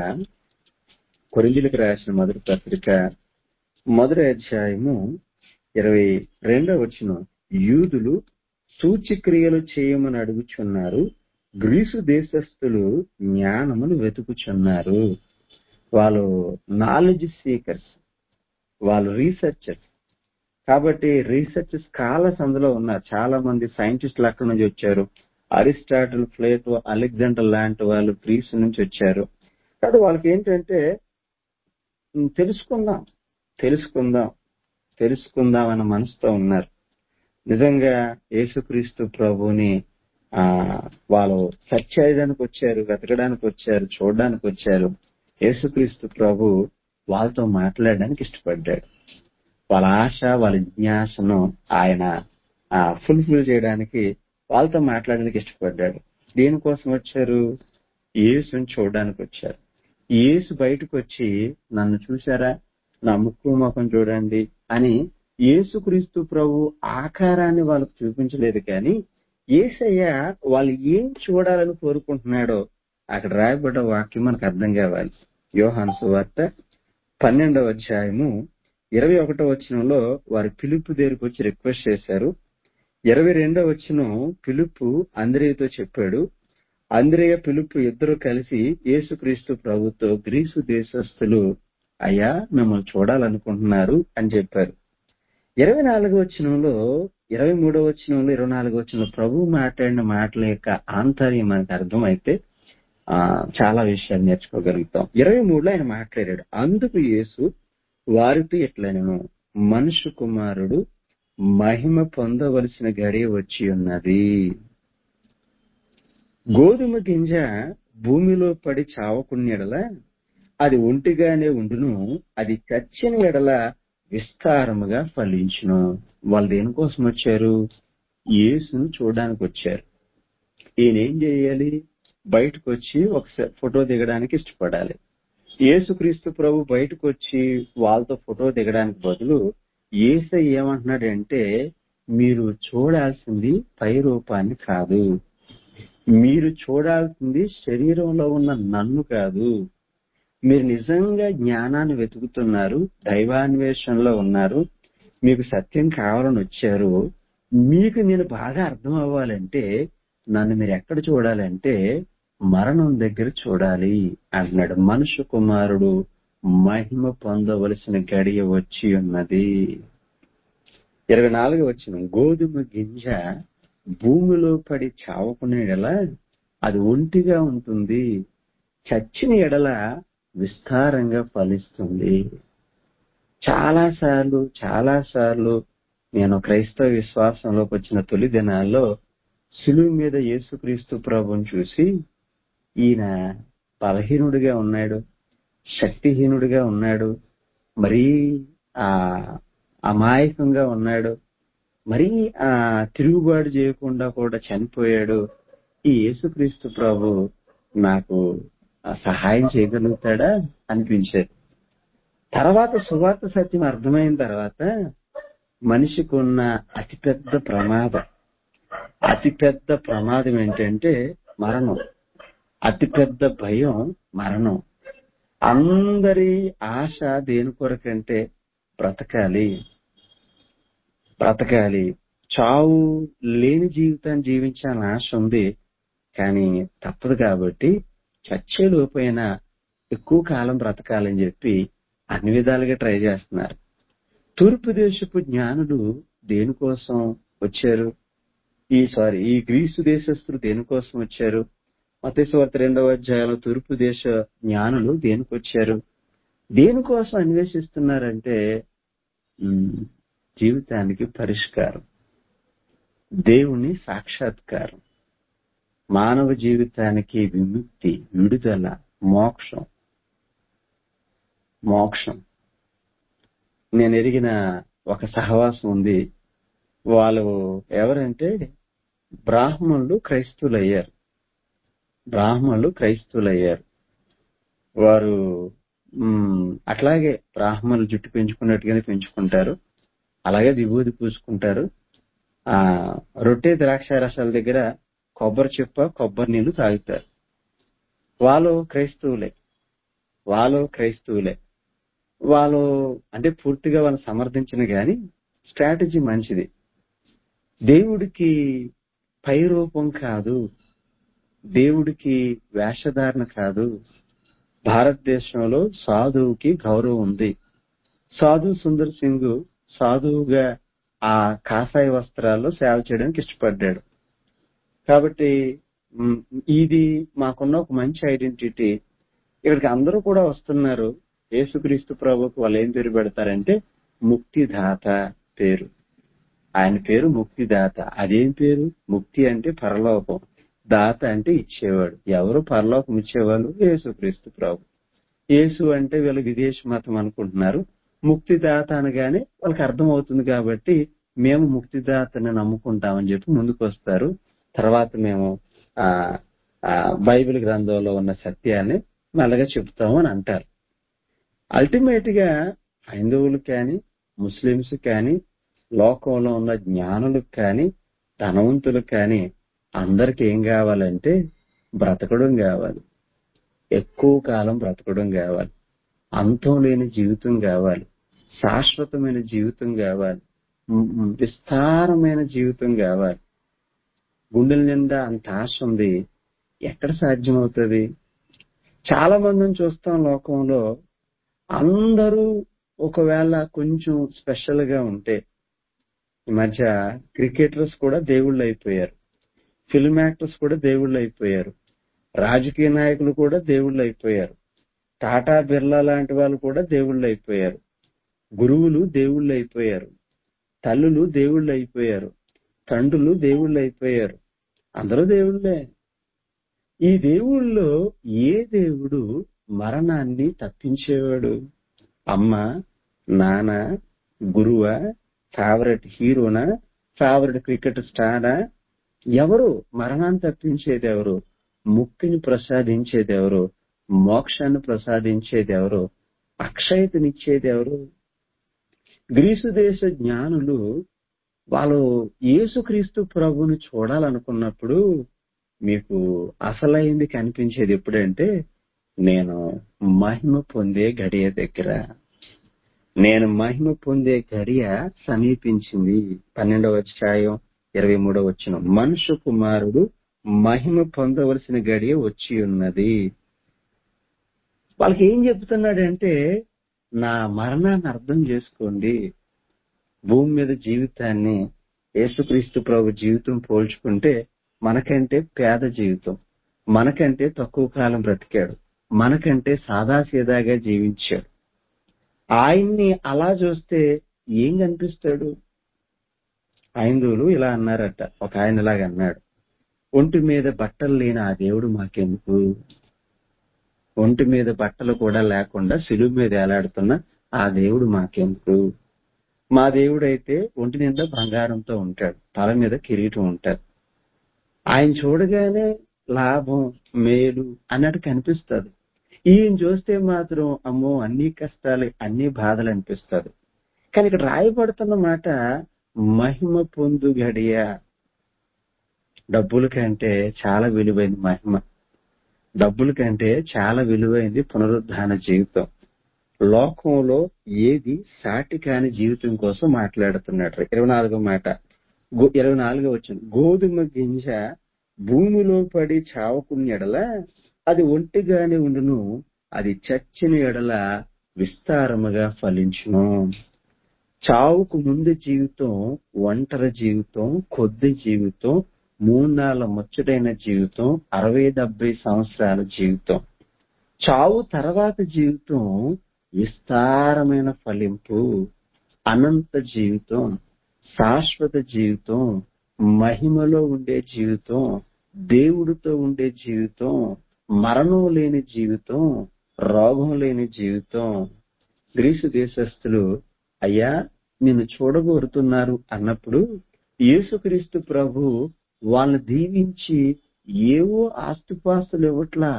కొరిందులకు రాసిన మొదటి పత్రిక మొదటి అధ్యాయము ఇరవై రెండవ వచనం యూదులు సూచిక్రియలు చేయమని అడుగుచున్నారు గ్రీసు దేశస్థులు జ్ఞానమును వెతుకుచున్నారు వాళ్ళు నాలెడ్జ్ సీకర్స్ వాళ్ళు రీసెర్చర్స్ కాబట్టి రీసెర్చ్ స్కాలర్స్ అందులో ఉన్నారు చాలా మంది సైంటిస్టులు అక్కడి నుంచి వచ్చారు అరిస్టాటిల్ ప్లేటో అలెగ్జాండర్ లాంటి వాళ్ళు గ్రీస్ నుంచి వచ్చారు కాబట్టి వాళ్ళకి ఏంటంటే తెలుసుకుందాం తెలుసుకుందాం తెలుసుకుందాం అన్న మనసుతో ఉన్నారు నిజంగా యేసుక్రీస్తు ప్రభుని ఆ వాళ్ళు సెర్చ్ చేయడానికి వచ్చారు వెతకడానికి వచ్చారు చూడడానికి వచ్చారు యేసుక్రీస్తు ప్రభు వాళ్ళతో మాట్లాడడానికి ఇష్టపడ్డాడు వాళ్ళ ఆశ వాళ్ళ జిజ్ఞాసను ఆయన ఫుల్ఫిల్ చేయడానికి వాళ్ళతో మాట్లాడడానికి ఇష్టపడ్డాడు దేనికోసం వచ్చారు యేసుని చూడడానికి వచ్చారు యేసు బయటకు వచ్చి నన్ను చూసారా నా ముక్కు ముఖం చూడండి అని యేసుక్రీస్తు ప్రభు ఆకారాన్ని వాళ్ళకు చూపించలేదు కానీ ఏసయ్య వాళ్ళు ఏం చూడాలని కోరుకుంటున్నాడో అక్కడ రాయబడ్డ వాక్యం మనకు అర్థం కావాలి యోహాను సువార్త పన్నెండవ అధ్యాయము ఇరవై ఒకటో వచనంలో వారు పిలుపు దగ్గరికి వచ్చి రిక్వెస్ట్ చేశారు ఇరవై రెండో వచనం పిలుపు అంద్రేయతో చెప్పాడు అంద్రేయ పిలుపు ఇద్దరు కలిసి యేసుక్రీస్తు ప్రభుతో గ్రీసు దేశస్థులు అయ్యా మిమ్మల్ని చూడాలనుకుంటున్నారు అని చెప్పారు ఇరవై నాలుగో వచనంలో ఇరవై మూడో వచనంలో ఇరవై నాలుగో వచనంలో ప్రభు మాట్లాడిన మాటల యొక్క ఆంతర్యం మనకు అర్థమైతే ఆ చాలా విషయాలు నేర్చుకోగలుగుతాం ఇరవై మూడులో ఆయన మాట్లాడాడు అందుకు యేసు వారితో ఎట్లనను మనుషు కుమారుడు మహిమ పొందవలసిన గడియ వచ్చి ఉన్నది గోధుమ గింజ భూమిలో పడి చావకున్న ఎడల అది ఒంటిగానే ఉండును అది చచ్చిన ఎడల విస్తారముగా ఫలించును వాళ్ళు దేనికోసం వచ్చారు యేసును చూడడానికి వచ్చారు ఈయన ఏం చేయాలి బయటకు వచ్చి ఒక ఫోటో దిగడానికి ఇష్టపడాలి యేసుక్రీస్తు ప్రభు బయటకు వచ్చి వాళ్ళతో ఫోటో దిగడానికి బదులు ఏస ఏమంటున్నాడంటే మీరు చూడాల్సింది పై రూపాన్ని కాదు మీరు చూడాల్సింది శరీరంలో ఉన్న నన్ను కాదు మీరు నిజంగా జ్ఞానాన్ని వెతుకుతున్నారు దైవాన్వేషణలో ఉన్నారు మీకు సత్యం కావాలని వచ్చారు మీకు నేను బాగా అర్థం అవ్వాలంటే నన్ను మీరు ఎక్కడ చూడాలంటే మరణం దగ్గర చూడాలి అంటున్నాడు మనుషు కుమారుడు మహిమ పొందవలసిన గడియ వచ్చి ఉన్నది ఇరవై నాలుగు వచ్చిన గోధుమ గింజ భూమిలో పడి చావకునే ఎడల అది ఒంటిగా ఉంటుంది చచ్చిన ఎడల విస్తారంగా ఫలిస్తుంది చాలా సార్లు చాలా సార్లు నేను క్రైస్తవ విశ్వాసంలోకి వచ్చిన తొలి దినాల్లో సులువు మీద యేసుక్రీస్తు ప్రభుని చూసి ఈయన బలహీనుడిగా ఉన్నాడు శక్తిహీనుడిగా ఉన్నాడు మరీ ఆ అమాయకంగా ఉన్నాడు మరీ ఆ తిరుగుబాటు చేయకుండా కూడా చనిపోయాడు ఈ యేసుక్రీస్తు ప్రభు నాకు సహాయం చేయగలుగుతాడా అనిపించేది తర్వాత సువార్త సత్యం అర్థమైన తర్వాత మనిషికి ఉన్న అతిపెద్ద ప్రమాదం అతిపెద్ద ప్రమాదం ఏంటంటే మరణం అతిపెద్ద భయం మరణం అందరి ఆశ దేని కొరకంటే బ్రతకాలి బ్రతకాలి చావు లేని జీవితాన్ని జీవించాలని ఆశ ఉంది కానీ తప్పదు కాబట్టి చచ్చే లోపైనా ఎక్కువ కాలం బ్రతకాలని చెప్పి అన్ని విధాలుగా ట్రై చేస్తున్నారు తూర్పు దేశపు జ్ఞానులు దేనికోసం వచ్చారు ఈ సారీ ఈ గ్రీసు దేశస్తులు దేనికోసం వచ్చారు మతేశ్వర్త రెండవ అధ్యాయంలో తూర్పు దేశ జ్ఞానులు దేనికి వచ్చారు దేనికోసం అన్వేషిస్తున్నారంటే జీవితానికి పరిష్కారం దేవుని సాక్షాత్కారం మానవ జీవితానికి విముక్తి విడుదల మోక్షం మోక్షం నేను ఎరిగిన ఒక సహవాసం ఉంది వాళ్ళు ఎవరంటే బ్రాహ్మణులు క్రైస్తవులు అయ్యారు బ్రాహ్మణులు క్రైస్తవులు అయ్యారు వారు అట్లాగే బ్రాహ్మణులు జుట్టు పెంచుకున్నట్టుగానే పెంచుకుంటారు అలాగే విభూది పూసుకుంటారు ఆ రొట్టె ద్రాక్ష రసాల దగ్గర కొబ్బరి చెప్ప కొబ్బరి నీళ్లు తాగుతారు వాళ్ళు క్రైస్తవులే వాళ్ళు క్రైస్తవులే వాళ్ళు అంటే పూర్తిగా వాళ్ళని సమర్థించిన గాని స్ట్రాటజీ మంచిది దేవుడికి పై రూపం కాదు దేవుడికి వేషధారణ కాదు భారతదేశంలో సాధువుకి గౌరవం ఉంది సాధు సుందర్ సింగ్ సాధువుగా ఆ కాషాయ వస్త్రాల్లో సేవ చేయడానికి ఇష్టపడ్డాడు కాబట్టి ఇది మాకున్న ఒక మంచి ఐడెంటిటీ ఇక్కడికి అందరూ కూడా వస్తున్నారు యేసుక్రీస్తు ప్రభుకు వాళ్ళు ఏం పేరు పెడతారంటే ముక్తిదాత పేరు ఆయన పేరు ముక్తిదాత అదేం పేరు ముక్తి అంటే పరలోకం దాత అంటే ఇచ్చేవాడు ఎవరు పరలోకం ఇచ్చేవాళ్ళు యేసుక్రీస్తు ప్రభు యేసు అంటే వీళ్ళు విదేశీ మతం అనుకుంటున్నారు ముక్తిదాత అనగానే వాళ్ళకి అర్థం అవుతుంది కాబట్టి మేము ముక్తిదాతని నమ్ముకుంటామని చెప్పి ముందుకు వస్తారు తర్వాత మేము ఆ బైబిల్ గ్రంథంలో ఉన్న సత్యాన్ని మెల్లగా చెప్తాము అని అంటారు అల్టిమేట్ గా హైందవులు కానీ ముస్లింస్ కానీ లోకంలో ఉన్న జ్ఞానులకు కానీ ధనవంతులకు కానీ అందరికి ఏం కావాలంటే బ్రతకడం కావాలి ఎక్కువ కాలం బ్రతకడం కావాలి అంతం లేని జీవితం కావాలి శాశ్వతమైన జీవితం కావాలి విస్తారమైన జీవితం కావాలి గుండెల నిండా అంత ఆశ ఉంది ఎక్కడ సాధ్యమవుతుంది చాలా మందిని చూస్తాం లోకంలో అందరూ ఒకవేళ కొంచెం స్పెషల్ గా ఉంటే ఈ మధ్య క్రికెటర్స్ కూడా దేవుళ్ళు అయిపోయారు ఫిల్మ్ యాక్టర్స్ కూడా దేవుళ్ళు అయిపోయారు రాజకీయ నాయకులు కూడా దేవుళ్ళు అయిపోయారు టాటా బిర్లా లాంటి వాళ్ళు కూడా దేవుళ్ళు అయిపోయారు గురువులు దేవుళ్ళు అయిపోయారు తల్లులు దేవుళ్ళు అయిపోయారు తండ్రులు దేవుళ్ళు అయిపోయారు అందరూ దేవుళ్ళే ఈ దేవుళ్ళలో ఏ దేవుడు మరణాన్ని తప్పించేవాడు అమ్మ నాన్న గురువా ఫేవరెట్ హీరోనా ఫేవరెట్ క్రికెట్ స్టారా ఎవరు మరణాన్ని తప్పించేది ఎవరు ముక్తిని ప్రసాదించేది ఎవరు మోక్షాన్ని ప్రసాదించేది ఎవరు అక్షయతనిచ్చేది ఎవరు గ్రీసు దేశ జ్ఞానులు వాళ్ళు యేసుక్రీస్తు ప్రభుని చూడాలనుకున్నప్పుడు మీకు అసలైంది కనిపించేది ఎప్పుడంటే నేను మహిమ పొందే గడియ దగ్గర నేను మహిమ పొందే గడియ సమీపించింది పన్నెండవ అధ్యాయం ఇరవై మూడవ వచ్చిన మనుషు కుమారుడు మహిమ పొందవలసిన గడియ వచ్చి ఉన్నది వాళ్ళకి ఏం చెప్తున్నాడంటే నా మరణాన్ని అర్థం చేసుకోండి భూమి మీద జీవితాన్ని యేసుక్రీస్తు ప్రభు జీవితం పోల్చుకుంటే మనకంటే పేద జీవితం మనకంటే తక్కువ కాలం బ్రతికాడు మనకంటే సాదాసీదాగా జీవించాడు ఆయన్ని అలా చూస్తే ఏం కనిపిస్తాడు ఐందువులు ఇలా అన్నారట ఒక ఆయన ఇలాగ అన్నాడు ఒంటి మీద బట్టలు లేని ఆ దేవుడు మాకెందుకు ఒంటి మీద బట్టలు కూడా లేకుండా సిలువు మీద ఏలాడుతున్న ఆ దేవుడు మాకెందుకు మా దేవుడైతే ఒంటి నిండా బంగారంతో ఉంటాడు తల మీద కిరీటం ఉంటాడు ఆయన చూడగానే లాభం మేలు అన్నట్టు కనిపిస్తుంది ఈయన చూస్తే మాత్రం అమ్మో అన్ని కష్టాలు అన్ని బాధలు అనిపిస్తుంది కానీ ఇక్కడ రాయబడుతున్న మాట మహిమ పొందు గడియ డబ్బుల కంటే చాలా విలువైంది మహిమ డబ్బుల కంటే చాలా విలువైంది పునరుద్ధాన జీవితం లోకంలో ఏది సాటి కాని జీవితం కోసం మాట్లాడుతున్నాడు ఇరవై నాలుగో మాట గో- ఇరవై నాలుగో వచ్చిన గోధుమ గింజ భూమిలో పడి చావకుని ఎడల అది ఒంటిగానే ఉండును అది చచ్చిన ఎడల విస్తారముగా ఫలించును చావుకు ముందు జీవితం ఒంటరి జీవితం కొద్ది జీవితం మూడు నాళ్ళ ముచ్చటైన జీవితం అరవై డెబ్బై సంవత్సరాల జీవితం చావు తర్వాత జీవితం విస్తారమైన ఫలింపు అనంత జీవితం శాశ్వత జీవితం మహిమలో ఉండే జీవితం దేవుడితో ఉండే జీవితం మరణం లేని జీవితం రోగం లేని జీవితం గ్రీసు దేశస్థులు అయ్యా నిన్ను చూడగోరుతున్నారు అన్నప్పుడు యేసుక్రీస్తు ప్రభు వాళ్ళని దీవించి ఏవో ఆస్తుపాస్తులు ఇవ్వట్లా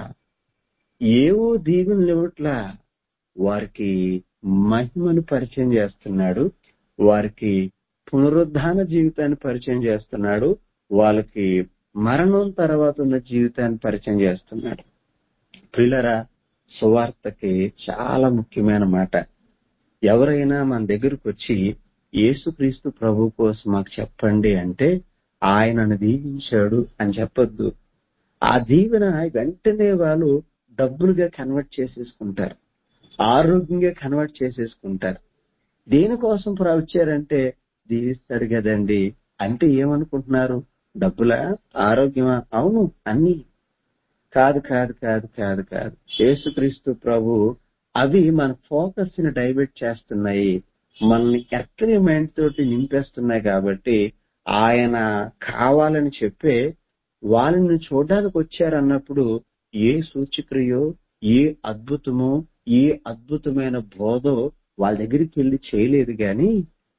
ఏవో దీవెనలు ఇవ్వట్లా వారికి మహిమను పరిచయం చేస్తున్నాడు వారికి పునరుద్ధాన జీవితాన్ని పరిచయం చేస్తున్నాడు వాళ్ళకి మరణం తర్వాత ఉన్న జీవితాన్ని పరిచయం చేస్తున్నాడు పిల్లరా సువార్తకి చాలా ముఖ్యమైన మాట ఎవరైనా మన దగ్గరకు వచ్చి యేసుక్రీస్తు ప్రభు కోసం మాకు చెప్పండి అంటే ఆయనను దీవించాడు అని చెప్పొద్దు ఆ దీవెన వెంటనే వాళ్ళు డబ్బులుగా కన్వర్ట్ చేసేసుకుంటారు ఆరోగ్యంగా కన్వర్ట్ చేసేసుకుంటారు దేనికోసం ప్ర- వచ్చారంటే దీవిస్తాడు కదండి అంటే ఏమనుకుంటున్నారు డబ్బులా ఆరోగ్యమా అవును అన్ని కాదు కాదు కాదు కాదు కాదు యేసుక్రీస్తు ప్రభు అవి మన ఫోకస్ ని డైవర్ట్ చేస్తున్నాయి మనల్ని ఎక్కడి మైండ్ తోటి నింపేస్తున్నాయి కాబట్టి ఆయన కావాలని చెప్పే వాళ్ళని చూడడానికి వచ్చారన్నప్పుడు ఏ సూచక్రియో ఏ అద్భుతమో ఏ అద్భుతమైన బోధో వాళ్ళ దగ్గరికి వెళ్ళి చేయలేదు గాని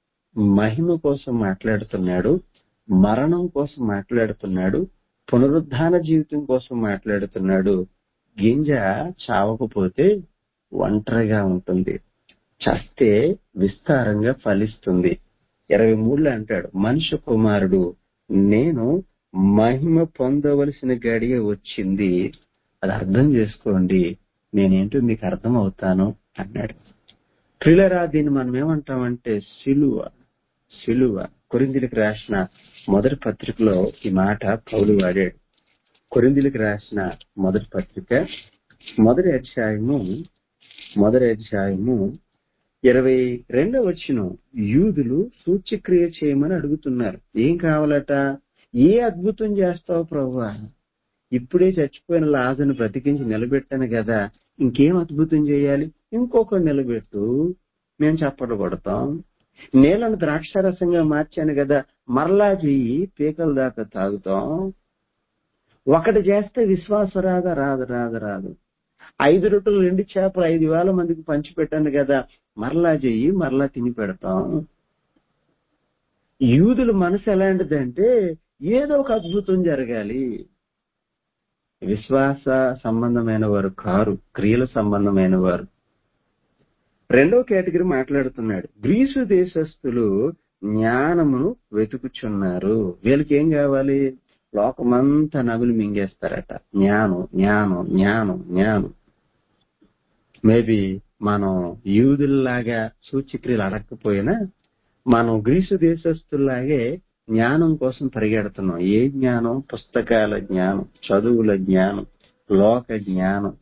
మహిమ కోసం మాట్లాడుతున్నాడు మరణం కోసం మాట్లాడుతున్నాడు పునరుద్ధాన జీవితం కోసం మాట్లాడుతున్నాడు గింజ చావకపోతే ఒంటరిగా ఉంటుంది చస్తే విస్తారంగా ఫలిస్తుంది ఇరవై మూడులో అంటాడు మనుష్య కుమారుడు నేను మహిమ పొందవలసిన గడియ వచ్చింది అది అర్థం చేసుకోండి నేనేంటో మీకు అర్థం అవుతాను అన్నాడు ప్రిలరా దీన్ని మనం ఏమంటామంటే సిలువ సిలువ కొరిందిలకు రాసిన మొదటి పత్రికలో ఈ మాట పౌలు వాడాడు కొరిందిలకు రాసిన మొదటి పత్రిక మొదటి అధ్యాయము మొదటి అధ్యాయము ఇరవై రెండవ వచ్చిన యూదులు సూచ్యక్రియ చేయమని అడుగుతున్నారు ఏం కావాలట ఏ అద్భుతం చేస్తావు ప్రభువా ఇప్పుడే చచ్చిపోయిన లాజను బ్రతికించి నిలబెట్టాను కదా ఇంకేం అద్భుతం చేయాలి ఇంకొకరు నిలబెట్టు మేము చప్పట్లు కొడతాం నీళ్ళను ద్రాక్షారసంగా మార్చాను కదా మరలా చెయ్యి పీకల దాకా తాగుతాం ఒకటి చేస్తే విశ్వాసం రాదా రాదు రాదు రాదు ఐదు రొట్టెలు రెండు చేపలు ఐదు వేల మందికి పంచి పెట్టాను కదా మరలా చెయ్యి మరలా తిని పెడతాం యూదుల మనసు ఎలాంటిదంటే ఏదో ఒక అద్భుతం జరగాలి విశ్వాస సంబంధమైన వారు కారు క్రియల సంబంధమైన వారు రెండో కేటగిరీ మాట్లాడుతున్నాడు గ్రీసు దేశస్థులు జ్ఞానమును వెతుకుచున్నారు వీళ్ళకి ఏం కావాలి లోకమంతా నవ్వులు మింగేస్తారట జ్ఞానం జ్ఞానం జ్ఞానం జ్ఞానం మేబీ మనం యూదుల్లాగా సూచిక్రియలు అడగకపోయినా మనం గ్రీసు దేశస్తుల్లాగే జ్ఞానం కోసం పరిగెడుతున్నాం ఏ జ్ఞానం పుస్తకాల జ్ఞానం చదువుల జ్ఞానం లోక జ్ఞానం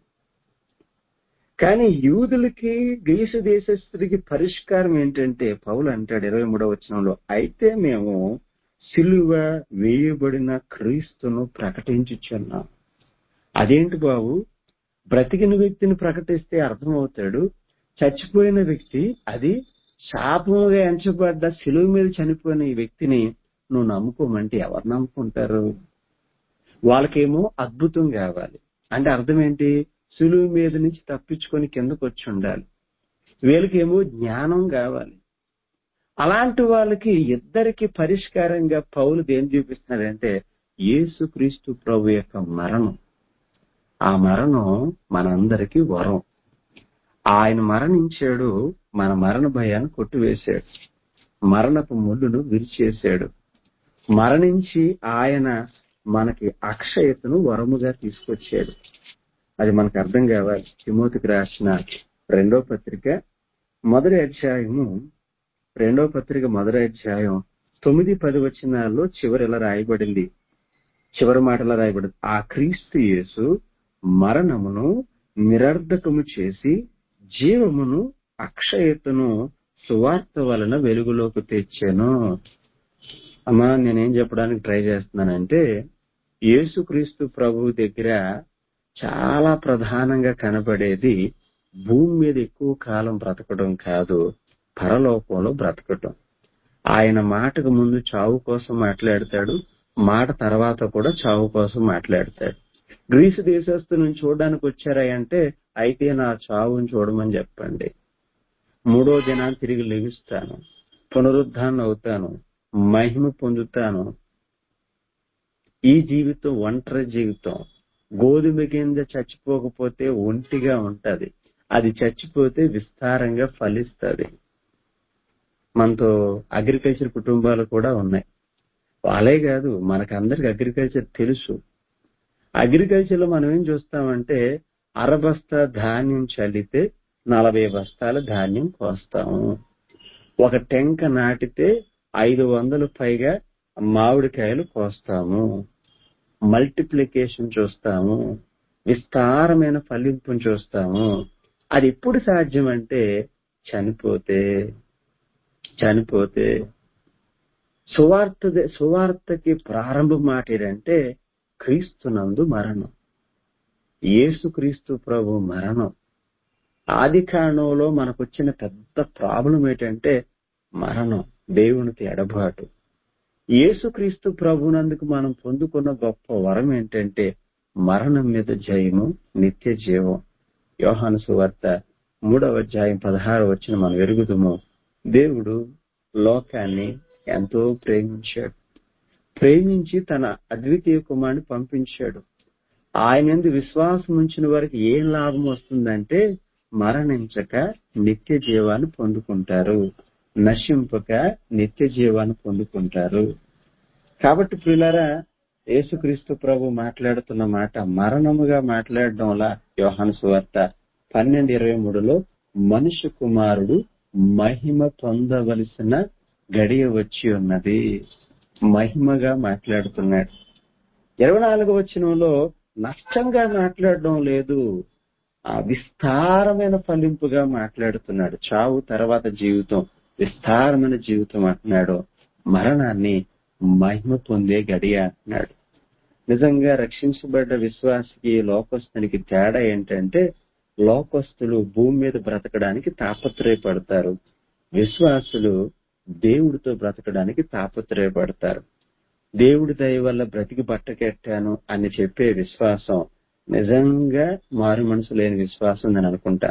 కానీ యూదులకి గ్రీసు దేశస్తుడికి పరిష్కారం ఏంటంటే పౌలు అంటాడు ఇరవై మూడవ వచనంలో అయితే మేము సిలువ వేయబడిన క్రీస్తును ప్రకటించుచున్నాం అదేంటి బాబు బ్రతికిన వ్యక్తిని ప్రకటిస్తే అర్థమవుతాడు చచ్చిపోయిన వ్యక్తి అది శాపముగా ఎంచబడ్డ సిలువ మీద చనిపోయిన ఈ వ్యక్తిని నువ్వు నమ్ముకోమంటే ఎవరు నమ్ముకుంటారు వాళ్ళకేమో అద్భుతం కావాలి అంటే అర్థం ఏంటి సులువు మీద నుంచి తప్పించుకొని కిందకు వచ్చి ఉండాలి వీళ్ళకేమో జ్ఞానం కావాలి అలాంటి వాళ్ళకి ఇద్దరికి పరిష్కారంగా పౌలు ఏం చూపిస్తున్నాడంటే యేసుక్రీస్తు ప్రభు యొక్క మరణం ఆ మరణం మనందరికీ వరం ఆయన మరణించాడు మన మరణ భయాన్ని కొట్టివేశాడు మరణపు ముళ్ళును విరిచేశాడు మరణించి ఆయన మనకి అక్షయతను వరముగా తీసుకొచ్చాడు అది మనకు అర్థం కావాలి తిమోతికి రాసిన రెండో పత్రిక మొదటి అధ్యాయము రెండో పత్రిక మొదటి అధ్యాయం తొమ్మిది పది వచనాల్లో చివరి ఇలా రాయబడింది చివరి మాటలో రాయబడింది ఆ క్రీస్తు యేసు మరణమును నిరర్ధకము చేసి జీవమును అక్షయతను సువార్త వలన వెలుగులోకి తెచ్చాను అమ్మా నేనేం చెప్పడానికి ట్రై చేస్తున్నానంటే యేసుక్రీస్తు ప్రభు దగ్గర చాలా ప్రధానంగా కనబడేది భూమి మీద ఎక్కువ కాలం బ్రతకడం కాదు పరలోకంలో బ్రతకటం ఆయన మాటకు ముందు చావు కోసం మాట్లాడతాడు మాట తర్వాత కూడా చావు కోసం మాట్లాడతాడు గ్రీసు దేశస్తులను చూడడానికి వచ్చారా అంటే అయితే నా చావుని చూడమని చెప్పండి మూడో దినాన్ని తిరిగి లెగుస్తాను పునరుద్ధాన్ని అవుతాను మహిమ పొందుతాను ఈ జీవితం ఒంటరి జీవితం గోధుమ కింద చచ్చిపోకపోతే ఒంటిగా ఉంటది అది చచ్చిపోతే విస్తారంగా ఫలిస్తుంది మనతో అగ్రికల్చర్ కుటుంబాలు కూడా ఉన్నాయి వాళ్ళే కాదు మనకందరికి అగ్రికల్చర్ తెలుసు అగ్రికల్చర్ లో మనం ఏం చూస్తామంటే అరబస్తా ధాన్యం చల్లితే నలభై బస్తాల ధాన్యం కోస్తాము ఒక టెంక నాటితే ఐదు వందలు పైగా మామిడికాయలు కోస్తాము మల్టిప్లికేషన్ చూస్తాము విస్తారమైన ఫలింపును చూస్తాము అది ఎప్పుడు సాధ్యం అంటే చనిపోతే చనిపోతే సువార్త సువార్తకి ప్రారంభం మాట ఏంటంటే క్రీస్తునందు మరణం యేసుక్రీస్తు ప్రభు మరణం ఆది కారణంలో మనకు వచ్చిన పెద్ద ప్రాబ్లం ఏంటంటే మరణం దేవునికి ఎడబాటు యేసుక్రీస్తు ప్రభునందుకు మనం పొందుకున్న గొప్ప వరం ఏంటంటే మరణం మీద జయము నిత్య జీవం యోహాను సువార్త మూడవ అధ్యాయం పదహారు వచ్చిన మనం ఎరుగుదుము దేవుడు లోకాన్ని ఎంతో ప్రేమించాడు ప్రేమించి తన అద్వితీయ కుమారుని పంపించాడు ఆయన ఎందు విశ్వాసం ఉంచిన వారికి ఏం లాభం వస్తుందంటే మరణించక నిత్య జీవాన్ని పొందుకుంటారు నశింపక నిత్య జీవాన్ని పొందుకుంటారు కాబట్టి పిల్లరా యేసుక్రీస్తు ప్రభు మాట్లాడుతున్న మాట మరణముగా మాట్లాడడంలా యోహాను సువార్త పన్నెండు ఇరవై మూడులో మనుష్య కుమారుడు మహిమ పొందవలసిన గడియ వచ్చి ఉన్నది మహిమగా మాట్లాడుతున్నాడు ఇరవై నాలుగో వచనంలో నష్టంగా మాట్లాడడం లేదు ఆ విస్తారమైన ఫలింపుగా మాట్లాడుతున్నాడు చావు తర్వాత జీవితం విస్తారమైన జీవితం అంటున్నాడు మరణాన్ని మహిమ పొందే గడియ అంటున్నాడు నిజంగా రక్షించబడ్డ విశ్వాసికి లోకస్తునికి తేడా ఏంటంటే లోకస్తులు భూమి మీద బ్రతకడానికి తాపత్రయపడతారు విశ్వాసులు దేవుడితో బ్రతకడానికి తాపత్రయపడతారు దేవుడి దయ వల్ల బ్రతికి బట్టకెట్టాను అని చెప్పే విశ్వాసం నిజంగా మారు మనసు లేని విశ్వాసం నేను అనుకుంటా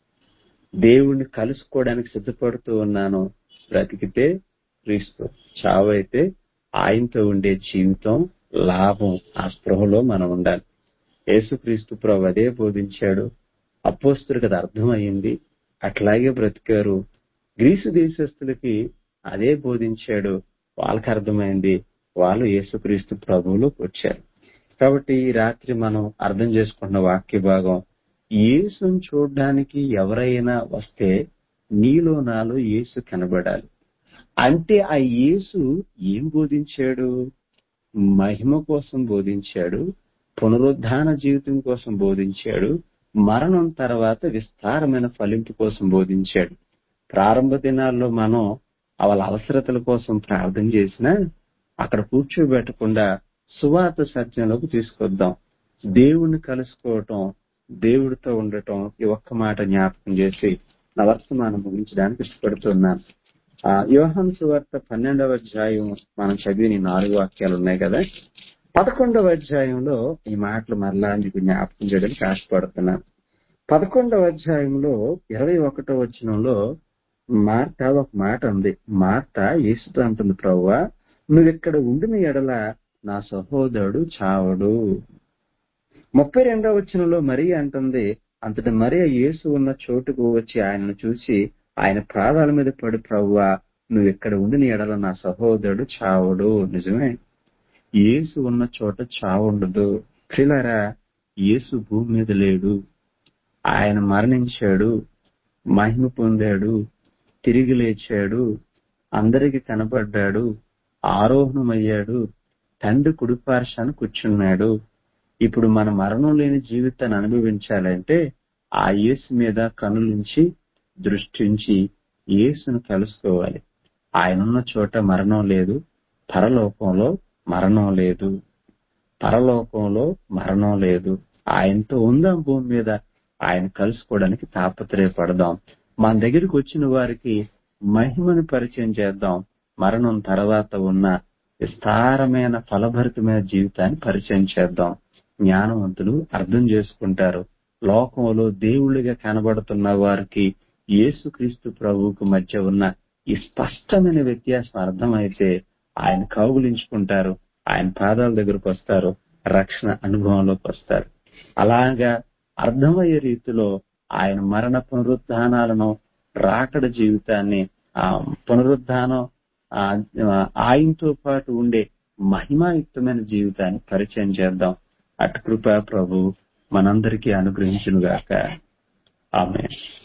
దేవుణ్ణి కలుసుకోవడానికి సిద్ధపడుతూ ఉన్నాను బ్రతికితే క్రీస్తు చావైతే ఆయనతో ఉండే జీవితం లాభం ఆ స్పృహలో మనం ఉండాలి యేసుక్రీస్తు ప్రభు అదే బోధించాడు అపోస్తులకు అది అర్థమైంది అట్లాగే బ్రతికారు గ్రీసు దేశస్తులకి అదే బోధించాడు వాళ్ళకి అర్థమైంది వాళ్ళు యేసుక్రీస్తు ప్రభువులోకి వచ్చారు కాబట్టి ఈ రాత్రి మనం అర్థం చేసుకున్న వాక్య భాగం యేసును చూడడానికి ఎవరైనా వస్తే నీలో నాలో యేసు కనబడాలి అంటే ఆ యేసు ఏం బోధించాడు మహిమ కోసం బోధించాడు పునరుద్ధాన జీవితం కోసం బోధించాడు మరణం తర్వాత విస్తారమైన ఫలింపు కోసం బోధించాడు ప్రారంభ దినాల్లో మనం వాళ్ళ అవసరతల కోసం ప్రార్థన చేసినా అక్కడ కూర్చోబెట్టకుండా సువార్త సత్యంలోకి తీసుకొద్దాం దేవుణ్ణి కలుసుకోవటం దేవుడితో ఉండటం ఈ ఒక్క మాట జ్ఞాపకం చేసి నా వర్తమానం ముగించడానికి ఇష్టపడుతున్నాను ఆ యోహన్ సువార్త పన్నెండవ అధ్యాయం మనం చదివిన ఈ నాలుగు వాక్యాలు ఉన్నాయి కదా పదకొండవ అధ్యాయంలో ఈ మాటలు మరలా మీకు జ్ఞాపకం చేయడానికి ఆశపడుతున్నాను పదకొండవ అధ్యాయంలో ఇరవై ఒకటో వచనంలో మార్త ఒక మాట ఉంది మార్త యేసుతో అంటుంది ప్రవ్వా నువ్వు ఇక్కడ ఉండిన ఎడల నా సహోదరుడు చావడు ముప్పై రెండవ వచనంలో మరీ అంటుంది అంతటి మరి యేసు ఉన్న చోటుకు వచ్చి ఆయనను చూసి ఆయన పాదాల మీద పడి ప్రవ్వా నువ్వు ఇక్కడ ఉండిన ఎడల నా సహోదరుడు చావడు నిజమే యేసు ఉన్న చోట చావుండదు ప్రిలరా యేసు భూమి మీద లేడు ఆయన మరణించాడు మహిమ పొందాడు తిరిగి లేచాడు అందరికి కనబడ్డాడు ఆరోహణమయ్యాడు తండ్రి కుడిపార్శాన్ని కూర్చున్నాడు ఇప్పుడు మన మరణం లేని జీవితాన్ని అనుభవించాలంటే ఆ యేసు మీద కనులుంచి దృష్టించి యేసును కలుసుకోవాలి ఆయనున్న చోట మరణం లేదు పరలోకంలో మరణం లేదు పరలోకంలో మరణం లేదు ఆయనతో ఉందాం భూమి మీద ఆయన కలుసుకోవడానికి తాపత్రయపడదాం మన దగ్గరికి వచ్చిన వారికి మహిమను పరిచయం చేద్దాం మరణం తర్వాత ఉన్న విస్తారమైన ఫలభరితమైన జీవితాన్ని పరిచయం చేద్దాం జ్ఞానవంతులు అర్థం చేసుకుంటారు లోకంలో దేవుళ్ళుగా కనబడుతున్న వారికి యేసుక్రీస్తు ప్రభువుకు మధ్య ఉన్న ఈ స్పష్టమైన వ్యత్యాసం అర్థమైతే ఆయన కౌగులించుకుంటారు ఆయన పాదాల దగ్గరకు వస్తారు రక్షణ అనుభవంలోకి వస్తారు అలాగా అర్థమయ్యే రీతిలో ఆయన మరణ పునరుద్ధానాలను రాకడ జీవితాన్ని ఆ పునరుద్ధానం ఆయనతో పాటు ఉండే మహిమాయుక్తమైన జీవితాన్ని పరిచయం చేద్దాం అటు కృపా ప్రభు మనందరికీ అనుగ్రహించునుగాక ఆమె